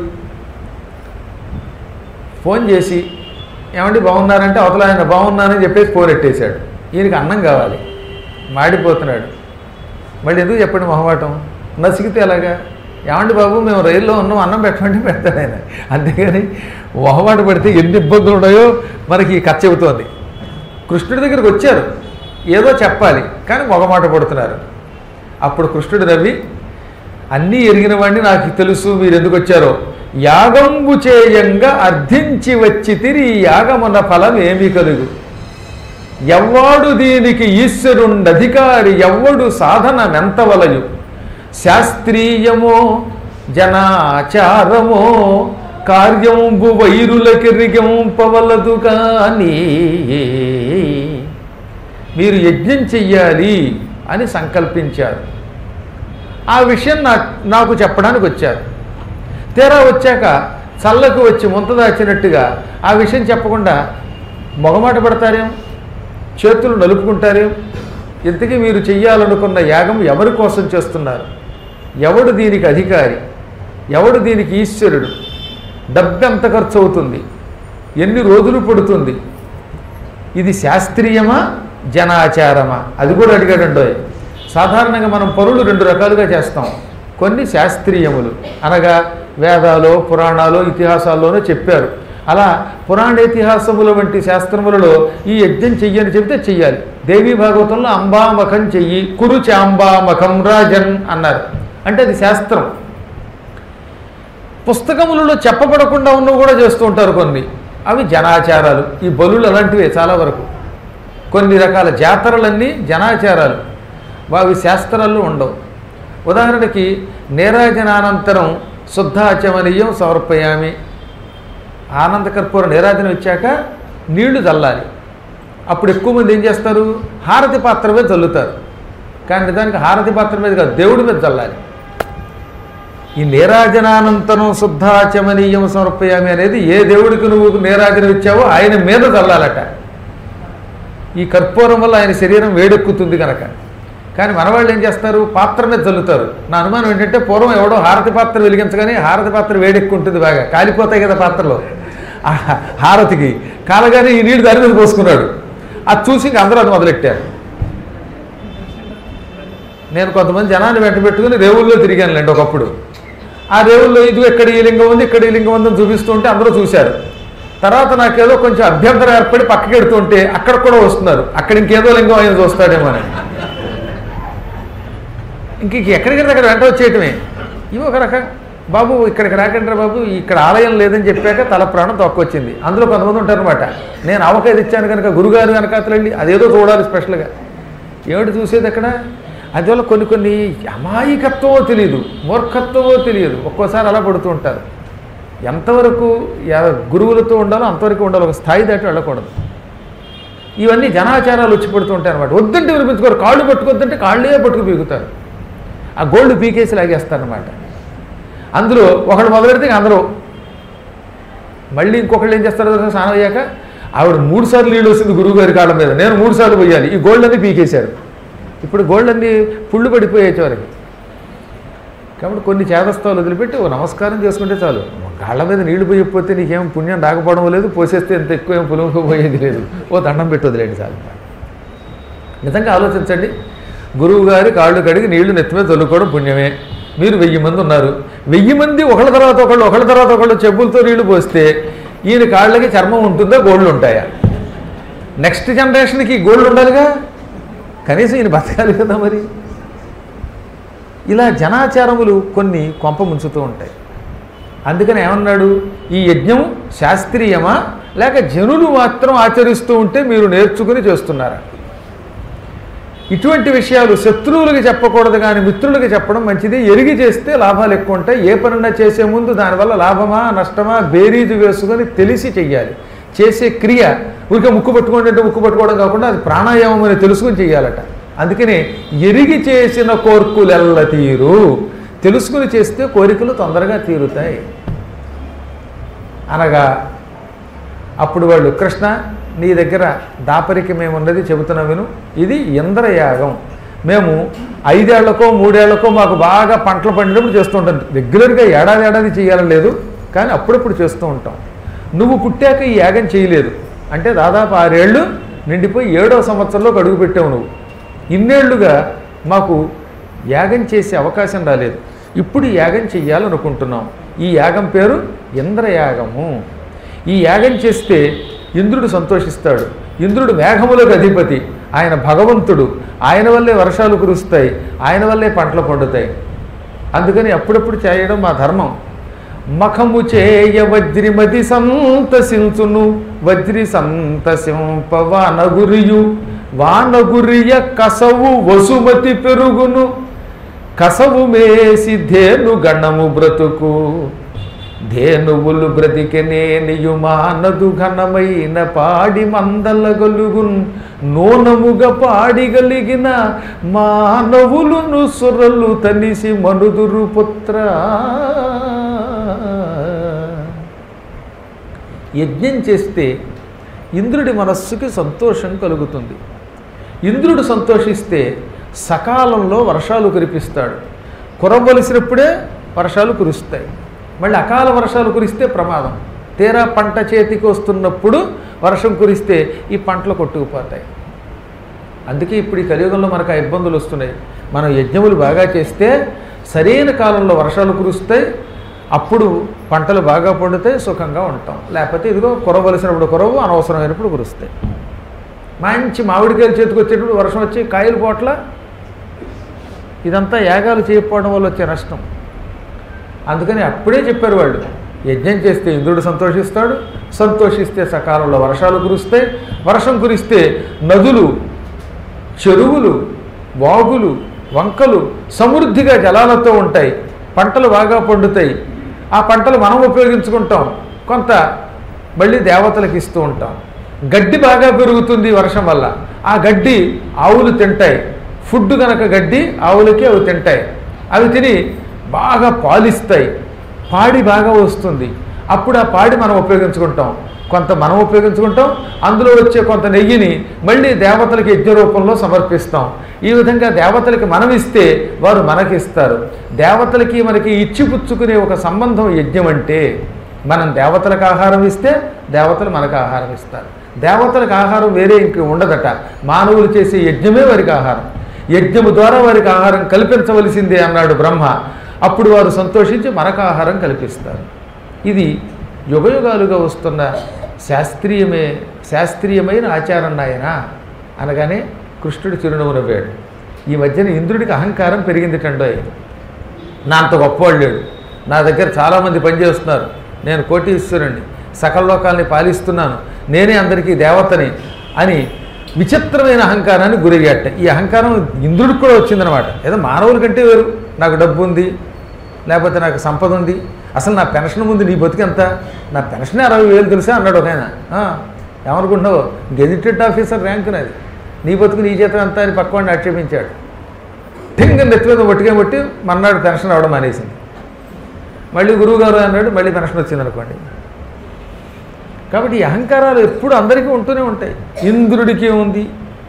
ఫోన్ చేసి ఏమండి బాగున్నారంటే అవతల ఆయన బాగున్నానని చెప్పేసి ఫోన్ ఎట్టేశాడు ఈయనకి అన్నం కావాలి మాడిపోతున్నాడు మళ్ళీ ఎందుకు చెప్పండి మొహమాటం నసిగితే ఎలాగా ఏమండి బాబు మేము రైల్లో ఉన్నాం అన్నం పెట్టమంటే పెడతాడు ఆయన అంతేగాని మొహమాట పడితే ఎన్ని ఇబ్బందులు ఉన్నాయో మనకి ఈ కథ చెబుతోంది కృష్ణుడి దగ్గరికి వచ్చారు ఏదో చెప్పాలి కానీ మొగమాట పడుతున్నారు అప్పుడు కృష్ణుడు నవ్వి అన్నీ ఎరిగిన వాడిని నాకు తెలుసు మీరు ఎందుకు వచ్చారో యాగంబు చేయంగా అర్థించి వచ్చి తిరిగి యాగమున ఫలం ఏమి కలుగు ఎవ్వాడు దీనికి ఈశ్వరుండధికారి ఎవ్వడు సాధన మెంతవలయు శాస్త్రీయమో జనాచారమో కార్యంబు వైరులకెరిగింపవలదు కానీ మీరు యజ్ఞం చెయ్యాలి అని సంకల్పించారు ఆ విషయం నా నాకు చెప్పడానికి వచ్చారు తీరా వచ్చాక చల్లకు వచ్చి ముంత దాచినట్టుగా ఆ విషయం చెప్పకుండా మొగమాట పడతారేం చేతులు నలుపుకుంటారేం ఇంతకీ మీరు చెయ్యాలనుకున్న యాగం ఎవరి కోసం చేస్తున్నారు ఎవడు దీనికి అధికారి ఎవడు దీనికి ఈశ్వరుడు డబ్బు ఎంత ఖర్చు అవుతుంది ఎన్ని రోజులు పడుతుంది ఇది శాస్త్రీయమా జనాచారమా అది కూడా అడిగాడండో సాధారణంగా మనం పనులు రెండు రకాలుగా చేస్తాం కొన్ని శాస్త్రీయములు అనగా వేదాలు పురాణాలు ఇతిహాసాల్లోనూ చెప్పారు అలా పురాణ ఇతిహాసముల వంటి శాస్త్రములలో ఈ యజ్ఞం చెయ్యని చెబితే చెయ్యాలి దేవీ భాగవతంలో అంబామఖం చెయ్యి కురు చాంబామఖం రాజన్ అన్నారు అంటే అది శాస్త్రం పుస్తకములలో చెప్పబడకుండా ఉన్నవి కూడా చేస్తూ ఉంటారు కొన్ని అవి జనాచారాలు ఈ బలులు అలాంటివే చాలా వరకు కొన్ని రకాల జాతరలన్నీ జనాచారాలు అవి శాస్త్రాల్లో ఉండవు ఉదాహరణకి నీరాజనానంతరం శుద్ధాచమనీయం సమర్పయామి ఆనంద కర్పూర నీరాజనం ఇచ్చాక నీళ్లు చల్లాలి అప్పుడు ఎక్కువ మంది ఏం చేస్తారు హారతి పాత్ర మీద చల్లుతారు కానీ నిజానికి హారతి పాత్ర మీద కాదు దేవుడి మీద చల్లాలి ఈ నీరాజనానంతరం శుద్ధాచమనీయం సమర్పయామి అనేది ఏ దేవుడికి నువ్వు నీరాజనం ఇచ్చావో ఆయన మీద చల్లాలట ఈ కర్పూరం వల్ల ఆయన శరీరం వేడెక్కుతుంది కనుక కానీ మనవాళ్ళు ఏం చేస్తారు పాత్ర మీద చల్లుతారు నా అనుమానం ఏంటంటే పూర్వం ఎవడో హారతి పాత్ర వెలిగించగానే హారతి పాత్ర వేడెక్కుంటుంది బాగా కాలిపోతాయి కదా పాత్రలో ఆ హారతికి కాలగానే ఈ నీళ్ళు దాని మీద పోసుకున్నాడు అది చూసి ఇంక అందరూ అది మొదలెట్టారు నేను కొంతమంది జనాన్ని వెంట పెట్టుకుని రేవుల్లో తిరిగానులేండి ఒకప్పుడు ఆ రేవుల్లో ఇది ఎక్కడ ఈ లింగం ఉంది ఇక్కడ ఈ లింగం ఉందని చూపిస్తుంటే అందరూ చూశారు తర్వాత నాకేదో కొంచెం అభ్యంతరం ఏర్పడి పక్కకి ఎడుతుంటే అక్కడ కూడా వస్తున్నారు అక్కడ ఇంకేదో లింగం ఆయన చూస్తాడేమో అని ఇంక ఇంక ఎక్కడికి అక్కడ వెంట వచ్చేయటమే ఇవి ఒక రకం బాబు ఇక్కడికి రాకండి బాబు ఇక్కడ ఆలయం లేదని చెప్పాక తల ప్రాణం తొక్కొచ్చింది అందులో కొంతమంది ఉంటారనమాట నేను అవకాశం ఇచ్చాను కనుక గురుగారు కనుక అతలండి అదేదో చూడాలి స్పెషల్గా ఏమిటి చూసేది అక్కడ అందువల్ల కొన్ని కొన్ని అమాయకత్వమో తెలియదు మూర్ఖత్వమో తెలియదు ఒక్కోసారి అలా పడుతూ ఉంటారు ఎంతవరకు ఎ- గురువులతో ఉండాలో అంతవరకు ఉండాలి ఒక స్థాయి దాటి వెళ్ళకూడదు ఇవన్నీ జనాచారాలు వచ్చి పడుతూ ఉంటాయి అనమాట వద్దంటే వినిపించుకోరు కాళ్ళు పట్టుకొద్దంటే కాళ్ళే పట్టుకు పీకుతారు ఆ గోల్డ్ పీకేసి లాగేస్తారనమాట అందులో ఒకడు మొదలెడితే ఇంక అందరూ మళ్ళీ ఇంకొకళ్ళు ఏం చేస్తారో తెలుసా స్నానం అయ్యాక ఆవిడ మూడు సార్లు నీళ్ళు వస్తుంది గురువు గారి కాళ్ళ మీద నేను మూడు సార్లు పోయాలి ఈ గోల్డ్ అన్నీ పీకేశారు ఇప్పుడు గోల్డ్ అన్నీ పుళ్ళు పడిపోయే చివరికి కాబట్టి కొన్ని చేదస్తాలు వదిలిపెట్టి ఓ నమస్కారం చేసుకుంటే చాలు కాళ్ళ మీద నీళ్లు పోయకపోతే నీకేం పుణ్యం రాకపోవడం లేదు పోసేస్తే ఎంత ఎక్కువ ఏం పులుముకుపోయేది లేదు ఓ దండం పెట్టి వదిలేండి చాలు నిజంగా ఆలోచించండి గురువు గారి కాళ్ళు కడిగి నీళ్లు నెత్తి మీద తొలుకోవడం పుణ్యమే మీరు వెయ్యి మంది ఉన్నారు వెయ్యి మంది ఒకళ్ళ తర్వాత ఒకళ్ళు ఒకళ్ళ తర్వాత ఒకళ్ళు చెప్పులతో నీళ్లు పోస్తే ఈయన కాళ్ళకి చర్మం ఉంటుందా గోళ్ళు ఉంటాయా నెక్స్ట్ జనరేషన్కి గోల్డ్ ఉండాలిగా కనీసం ఈయన బతకాలి కదా మరి ఇలా జనాచారములు కొన్ని కొంప ముంచుతూ ఉంటాయి అందుకని ఏమన్నాడు ఈ యజ్ఞం శాస్త్రీయమా లేక జనులు మాత్రం ఆచరిస్తూ ఉంటే మీరు నేర్చుకుని చేస్తున్నారా ఇటువంటి విషయాలు శత్రువులకి చెప్పకూడదు కానీ మిత్రులకి చెప్పడం మంచిది ఎరిగి చేస్తే లాభాలు ఎక్కువ ఉంటాయి ఏ పనైనా చేసే ముందు దానివల్ల లాభమా నష్టమా బేరీజు వేసుకొని తెలిసి చెయ్యాలి చేసే క్రియ ఊరికే ముక్కు పట్టుకోండి అంటే ముక్కు పట్టుకోవడం కాకుండా అది ప్రాణాయామం అని తెలుసుకుని చెయ్యాలట అందుకనే ఎరిగి చేసిన కోర్కులెల్ల తీరు తెలుసుకుని చేస్తే కోరికలు తొందరగా తీరుతాయి అనగా అప్పుడు వాళ్ళు కృష్ణ నీ దగ్గర దాపరిక మేమున్నది చెబుతున్నా విను ఇది ఇంద్రయాగం మేము ఐదేళ్లకో మూడేళ్లకో మాకు బాగా పంటలు పండినప్పుడు చేస్తూ ఉంటాం రెగ్యులర్గా ఏడాది ఏడాది చేయాలని లేదు కానీ అప్పుడప్పుడు చేస్తూ ఉంటాం నువ్వు పుట్టాక ఈ యాగం చేయలేదు అంటే దాదాపు ఆరేళ్ళు నిండిపోయి ఏడో సంవత్సరంలో అడుగు పెట్టావు నువ్వు ఇన్నేళ్లుగా మాకు యాగం చేసే అవకాశం రాలేదు ఇప్పుడు ఈ యాగం చెయ్యాలనుకుంటున్నాం ఈ యాగం పేరు ఇంద్రయాగము ఈ యాగం చేస్తే ఇంద్రుడు సంతోషిస్తాడు ఇంద్రుడు మేఘములకు అధిపతి ఆయన భగవంతుడు ఆయన వల్లే వర్షాలు కురుస్తాయి ఆయన వల్లే పంటలు పండుతాయి అందుకని అప్పుడప్పుడు చేయడం మా ధర్మం మఖము చేయ వజ్రిమతి సంతసించును వజ్రి సంతసింప వానగురియు వానగురియ కసవు వసుమతి పెరుగును కసవు మేసి ధేను గణము బ్రతుకు ధేనువులు బ్రతికెనేనియు మానదు ఘనమైన పాడి మందల గలుగున్ నూనముగా పాడిగలిగిన మానవులును సురలు తనిసి మనుదురు పుత్ర యజ్ఞం చేస్తే ఇంద్రుడి మనస్సుకి సంతోషం కలుగుతుంది ఇంద్రుడు సంతోషిస్తే సకాలంలో వర్షాలు కురిపిస్తాడు కురవలసినప్పుడే వర్షాలు కురుస్తాయి మళ్ళీ అకాల వర్షాలు కురిస్తే ప్రమాదం తీరా పంట చేతికి వస్తున్నప్పుడు వర్షం కురిస్తే ఈ పంటలు కొట్టుకుపోతాయి అందుకే ఇప్పుడు ఈ కలియుగంలో మనకు ఆ ఇబ్బందులు వస్తున్నాయి మనం యజ్ఞములు బాగా చేస్తే సరైన కాలంలో వర్షాలు కురుస్తాయి అప్పుడు పంటలు బాగా పండితే సుఖంగా ఉంటాం లేకపోతే ఇదిగో కురవలసినప్పుడు కురవు అనవసరమైనప్పుడు కురుస్తాయి మంచి మామిడికాయలు చేతికి వచ్చేటప్పుడు వర్షం వచ్చి కాయలు పోట్ల ఇదంతా యాగాలు చేయకపోవడం వల్ల వచ్చే నష్టం అందుకని అప్పుడే చెప్పారు వాళ్ళు యజ్ఞం చేస్తే ఇంద్రుడు సంతోషిస్తాడు సంతోషిస్తే సకాలంలో వర్షాలు కురుస్తాయి వర్షం కురిస్తే నదులు చెరువులు వాగులు వంకలు సమృద్ధిగా జలాలతో ఉంటాయి పంటలు బాగా పండుతాయి ఆ పంటలు మనం ఉపయోగించుకుంటాం కొంత మళ్ళీ దేవతలకు ఇస్తూ ఉంటాం గడ్డి బాగా పెరుగుతుంది వర్షం వల్ల ఆ గడ్డి ఆవులు తింటాయి ఫుడ్ కనుక గడ్డి ఆవులకి అవి తింటాయి అవి తిని బాగా పాలిస్తాయి పాడి బాగా వస్తుంది అప్పుడు ఆ పాడి మనం ఉపయోగించుకుంటాం కొంత మనం ఉపయోగించుకుంటాం అందులో వచ్చే కొంత నెయ్యిని మళ్ళీ దేవతలకి యజ్ఞ రూపంలో సమర్పిస్తాం ఈ విధంగా దేవతలకి మనం ఇస్తే వారు మనకి ఇస్తారు దేవతలకి మనకి ఇచ్చిపుచ్చుకునే ఒక సంబంధం యజ్ఞం అంటే మనం దేవతలకు ఆహారం ఇస్తే దేవతలు మనకు ఆహారం ఇస్తారు దేవతలకు ఆహారం వేరే ఇంక ఉండదట మానవులు చేసే యజ్ఞమే వారికి ఆహారం యజ్ఞము ద్వారా వారికి ఆహారం కల్పించవలసిందే అన్నాడు బ్రహ్మ అప్పుడు వారు సంతోషించి మనకు ఆహారం కల్పిస్తారు ఇది యుగయుగాలుగా వస్తున్న శాస్త్రీయమే శాస్త్రీయమైన ఆచారం నాయన అనగానే కృష్ణుడు చిరునవ్వు నవ్వాడు ఈ మధ్యన ఇంద్రుడికి అహంకారం పెరిగింది టండోయ్ నా అంత గొప్పవాడు లేడు నా దగ్గర చాలామంది పనిచేస్తున్నారు నేను కోటీశ్వరుణ్ణి సకల లోకాల్ని పాలిస్తున్నాను నేనే అందరికీ దేవతని అని విచిత్రమైన అహంకారాన్ని గురయ్యాట ఈ అహంకారం ఇంద్రుడికి కూడా వచ్చిందనమాట ఏదో మానవుల కంటే వేరు నాకు డబ్బు ఉంది లేకపోతే నాకు సంపద ఉంది అసలు నా పెన్షన్ ముందు నీ బతికెంత నా పెన్షన్ అరవై వేలు తెలుసా అన్నాడు ఒక ఆయన "ఆ, ఏమనుకుంటున్నావు గెజిటెడ్ ఆఫీసర్ ర్యాంక్ నాది నీ బతుకు నీ చేత అంతా అని పక్కవాడిని ఆక్షేపించాడు ఠింగ నెత్తి మీద ఒట్టిగా కొట్టి మన్నాడు పెన్షన్ అవడం మానేసింది మళ్ళీ గురువుగారు అన్నాడు మళ్ళీ పెన్షన్ వచ్చింది అనుకోండి కాబట్టి ఈ అహంకారాలు ఎప్పుడు అందరికీ ఉంటూనే ఉంటాయి ఇంద్రుడికి ఉంది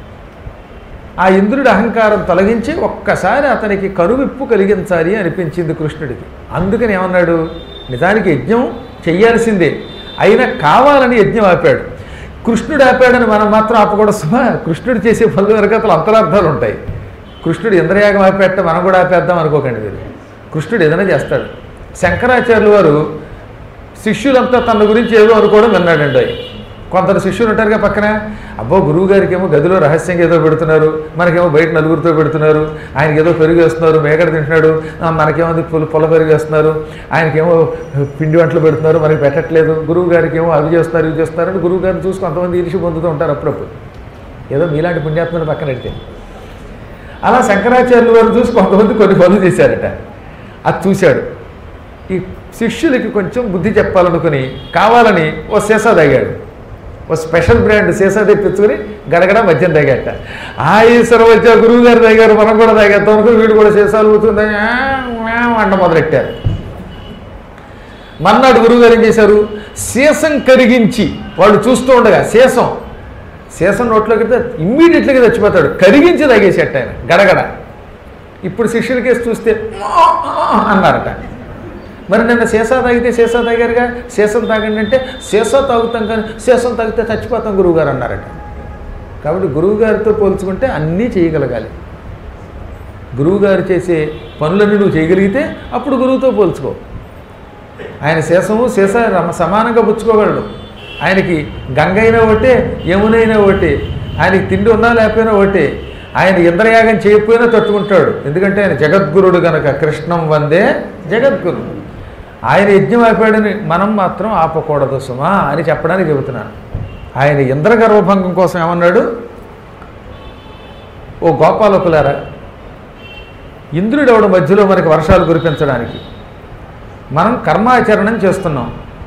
ఆ ఇంద్రుడి అహంకారం తొలగించి ఒక్కసారి అతనికి కరువిప్పు కలిగించాలి అనిపించింది కృష్ణుడికి అందుకని ఏమన్నాడు నిజానికి యజ్ఞం చెయ్యాల్సిందే అయినా కావాలని యజ్ఞం ఆపాడు కృష్ణుడు ఆపాడని మనం మాత్రం ఆపకూడదు సుమా కృష్ణుడు చేసే పనుల వెనకతలు అంతరార్థాలు ఉంటాయి కృష్ణుడు ఇంద్రయాగం ఆపేట మనం కూడా ఆపేద్దాం అనుకోకండి మీరు కృష్ణుడు ఏదైనా చేస్తాడు శంకరాచార్యులు వారు శిష్యులంతా తన గురించి ఏదో అనుకోవడం విన్నాడండి అవి కొందరు శిష్యులు ఉంటారుగా పక్కన అబ్బో గురువు గారికి ఏమో గదిలో రహస్యంగా ఏదో పెడుతున్నారు మనకేమో బయట నలుగురితో పెడుతున్నారు ఆయనకి ఏదో పెరుగు వేస్తున్నారు మేకడ తింటున్నాడు ఆ, మనకేమో పుల్ల పొల పెరుగు వేస్తున్నారు ఆయనకేమో పిండి వంటలు పెడుతున్నారు మనకి పెట్టట్లేదు గురువు గారికి ఏమో అవి చేస్తున్నారు ఇవి చేస్తున్నారు అని గురువు గారిని చూసి కొంతమంది ఇరిషి పొందుతూ ఉంటారు అప్పుడప్పుడు ఏదో మీలాంటి పుణ్యాత్మని పక్కన పెడితే అలా శంకరాచార్యులు వారు చూసి కొంతమంది కొన్ని పనులు చేశారట అది చూశాడు ఈ శిష్యులకి కొంచెం బుద్ధి చెప్పాలనుకుని కావాలని ఓ సీసా తాగాడు ఓ స్పెషల్ బ్రాండ్ సీసా తెప్పించుకొని గడగడ మద్యం తాగట ఆ ఈశ్వరం వచ్చా గురువు గారు తాగారు మనం కూడా తాగేద్దాం అనుకుని వీడు కూడా సీసాలు ఊతుంది అంట మొదలెట్టారు మన్నాడు గురువు గారు ఏం చేశారు సీసం కరిగించి వాళ్ళు చూస్తూ ఉండగా సీసం సీసం నోట్లోకి పెడితే ఇమ్మీడియట్గా చచ్చిపోతాడు కరిగించి తాగేసేట ఆయన గడగడ ఇప్పుడు శిష్యుల కేసు చూస్తే అన్నారట మరి నిన్న సీసా తాగితే సీసా తాగారుగా సీసం తాగండి అంటే సీసా తాగుతాం కానీ సీసం తాగితే చచ్చిపోతాం గురువుగారు అన్నారట కాబట్టి గురువుగారితో పోల్చుకుంటే అన్నీ చేయగలగాలి గురువుగారు చేసే పనులన్నీ నువ్వు చేయగలిగితే అప్పుడు గురువుతో పోల్చుకో ఆయన శేషము శేష రమ- సమానంగా పుచ్చుకోగలడు ఆయనకి గంగ అయినా ఒకటే యమునైనా ఒకటే ఆయనకి తిండి ఉన్నా లేకపోయినా ఒకటే ఆయన ఇంద్రయాగం చేయకపోయినా తట్టుకుంటాడు ఎందుకంటే ఆయన జగద్గురుడు గనక కృష్ణం వందే జగద్గురు ఆయన యజ్ఞం ఆపాడని మనం మాత్రం ఆపకూడదు సుమా అని చెప్పడానికి చెబుతున్నాను ఆయన ఇంద్ర గర్వభంగం కోసం ఏమన్నాడు ఓ గోపాలకులారా ఇంద్రుడు ఎవడు మధ్యలో మనకి వర్షాలు కురిపించడానికి మనం కర్మాచరణం చేస్తున్నాం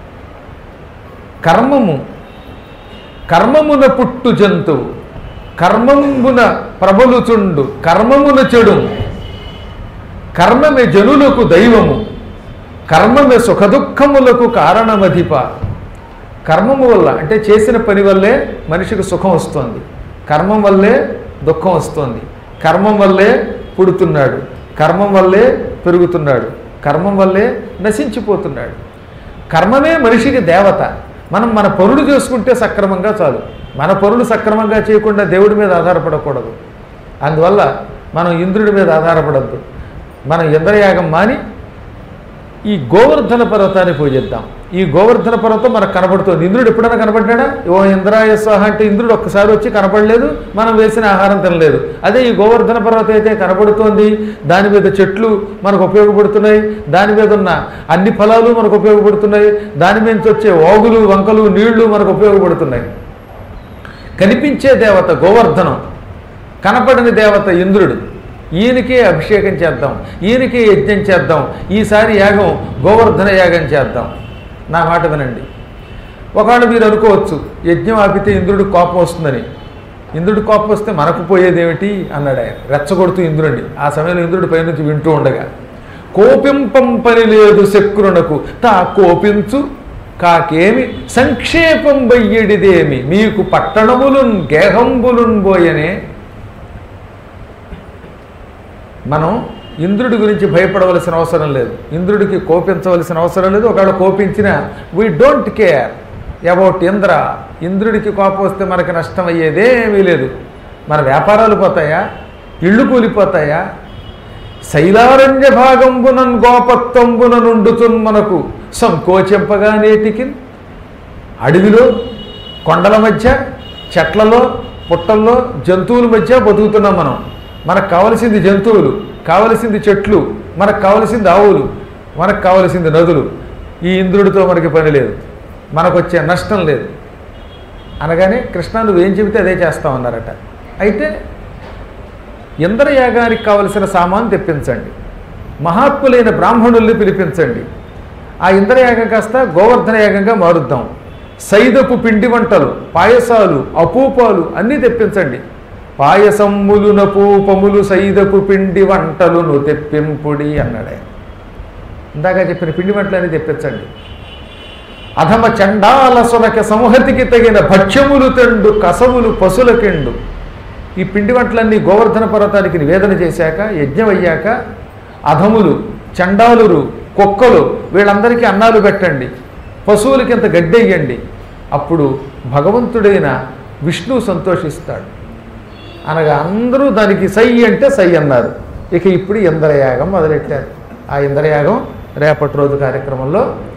కర్మము కర్మమున పుట్టు జంతువు కర్మమున ప్రబలుచుండు కర్మమున చెడు కర్మమే జనులకు దైవము కర్మమే సుఖదుఖములకు కారణమధిప కర్మము వల్ల అంటే చేసిన పని వల్లే మనిషికి సుఖం వస్తుంది కర్మం వల్లే దుఃఖం వస్తుంది కర్మం వల్లే పుడుతున్నాడు కర్మం వల్లే పెరుగుతున్నాడు కర్మం వల్లే నశించిపోతున్నాడు కర్మమే మనిషికి దేవత మనం మన పనులు చేసుకుంటే సక్రమంగా చాలు మన పనులు సక్రమంగా చేయకుండా దేవుడి మీద ఆధారపడకూడదు అందువల్ల మనం ఇంద్రుడి మీద ఆధారపడద్దు మనం ఇంద్రయాగం మాని ఈ గోవర్ధన పర్వతాన్ని పూజిద్దాం ఈ గోవర్ధన పర్వతం మనకు కనబడుతుంది ఇంద్రుడు ఎప్పుడైనా కనబడ్డా ఓ ఇంద్రాయ స్వాహ అంటే ఇంద్రుడు ఒక్కసారి వచ్చి కనపడలేదు మనం వేసిన ఆహారం తినలేదు అదే ఈ గోవర్ధన పర్వతం అయితే కనబడుతోంది దాని మీద చెట్లు మనకు ఉపయోగపడుతున్నాయి దాని మీద ఉన్న అన్ని ఫలాలు మనకు ఉపయోగపడుతున్నాయి దాని మీద నుంచి వచ్చే వాగులు వంకలు నీళ్లు మనకు ఉపయోగపడుతున్నాయి కనిపించే దేవత గోవర్ధనం కనపడని దేవత ఇంద్రుడు ఈయనకే అభిషేకం చేద్దాం ఈయనకే యజ్ఞం చేద్దాం ఈసారి యాగం గోవర్ధన యాగం చేద్దాం నా మాట వినండి ఒకవేళ మీరు అనుకోవచ్చు యజ్ఞం ఆపితే ఇంద్రుడు కోపం వస్తుందని ఇంద్రుడు కోపం వస్తే మనకు పోయేదేమిటి అన్నాడు ఆయన రెచ్చగొడుతూ ఇంద్రుడిని ఆ సమయంలో ఇంద్రుడి పైనుంచి వింటూ ఉండగా కోపింపం పని లేదు శక్రునకు తా కోపించు కాకేమి సంక్షేపం బయ్యడిదేమి మీకు పట్టణములున్ గేహంబులున్ పోయనే మనం ఇంద్రుడి గురించి భయపడవలసిన అవసరం లేదు ఇంద్రుడికి కోపించవలసిన అవసరం లేదు ఒకవేళ కోపించినా we don't care about Indra ఇంద్రుడికి కోపం వస్తే మనకి నష్టం అయ్యేదేమీ లేదు మన వ్యాపారాలు పోతాయా ఇళ్ళు కూలిపోతాయా శైలారణ్య భాగంబునన్ గోపత్వంబున నుండుతున్ మనకు సంకోచింపగా నేటికి అడవిలో కొండల మధ్య చెట్లలో పుట్టల్లో జంతువుల మధ్య బతుకుతున్నాం మనం మనకు కావలసింది జంతువులు కావలసింది చెట్లు మనకు కావలసింది ఆవులు మనకు కావలసింది నదులు ఈ ఇంద్రుడితో మనకి పని లేదు మనకు వచ్చే నష్టం లేదు అనగానే కృష్ణ నువ్వు ఏం చెబితే అదే చేస్తామన్నారట అయితే ఇంద్రయాగానికి కావలసిన సామాను తెప్పించండి మహాత్ములైన బ్రాహ్మణుల్ని పిలిపించండి ఆ ఇంద్రయాగం కాస్త గోవర్ధన యాగంగా మారుద్దాం సైదపు పిండి వంటలు పాయసాలు అపూపాలు అన్నీ తెప్పించండి పాయసమ్ములు నపూపములు సైదపు పిండి వంటలును తెప్పింపుడి అన్నాడు ఆయన ఇందాక చెప్పిన పిండి వంటలన్నీ తెప్పించండి అధమ చండాల సునక సంహతికి తగిన భక్ష్యములు తెండు కసములు పశులకెండు ఈ పిండి వంటలన్నీ గోవర్ధన పర్వతానికి నివేదన చేశాక యజ్ఞం అయ్యాక అధములు చండాలురు కుక్కలు వీళ్ళందరికీ అన్నాలు పెట్టండి పశువులకి ఇంత గడ్డి వేయండి అప్పుడు భగవంతుడైన విష్ణువు సంతోషిస్తాడు అనగా అందరూ దానికి సై అంటే సై అన్నారు ఇక ఇప్పుడు ఇంద్రయాగం మొదలెట్టారు ఆ ఇంద్రయాగం రేపటి రోజు కార్యక్రమంలో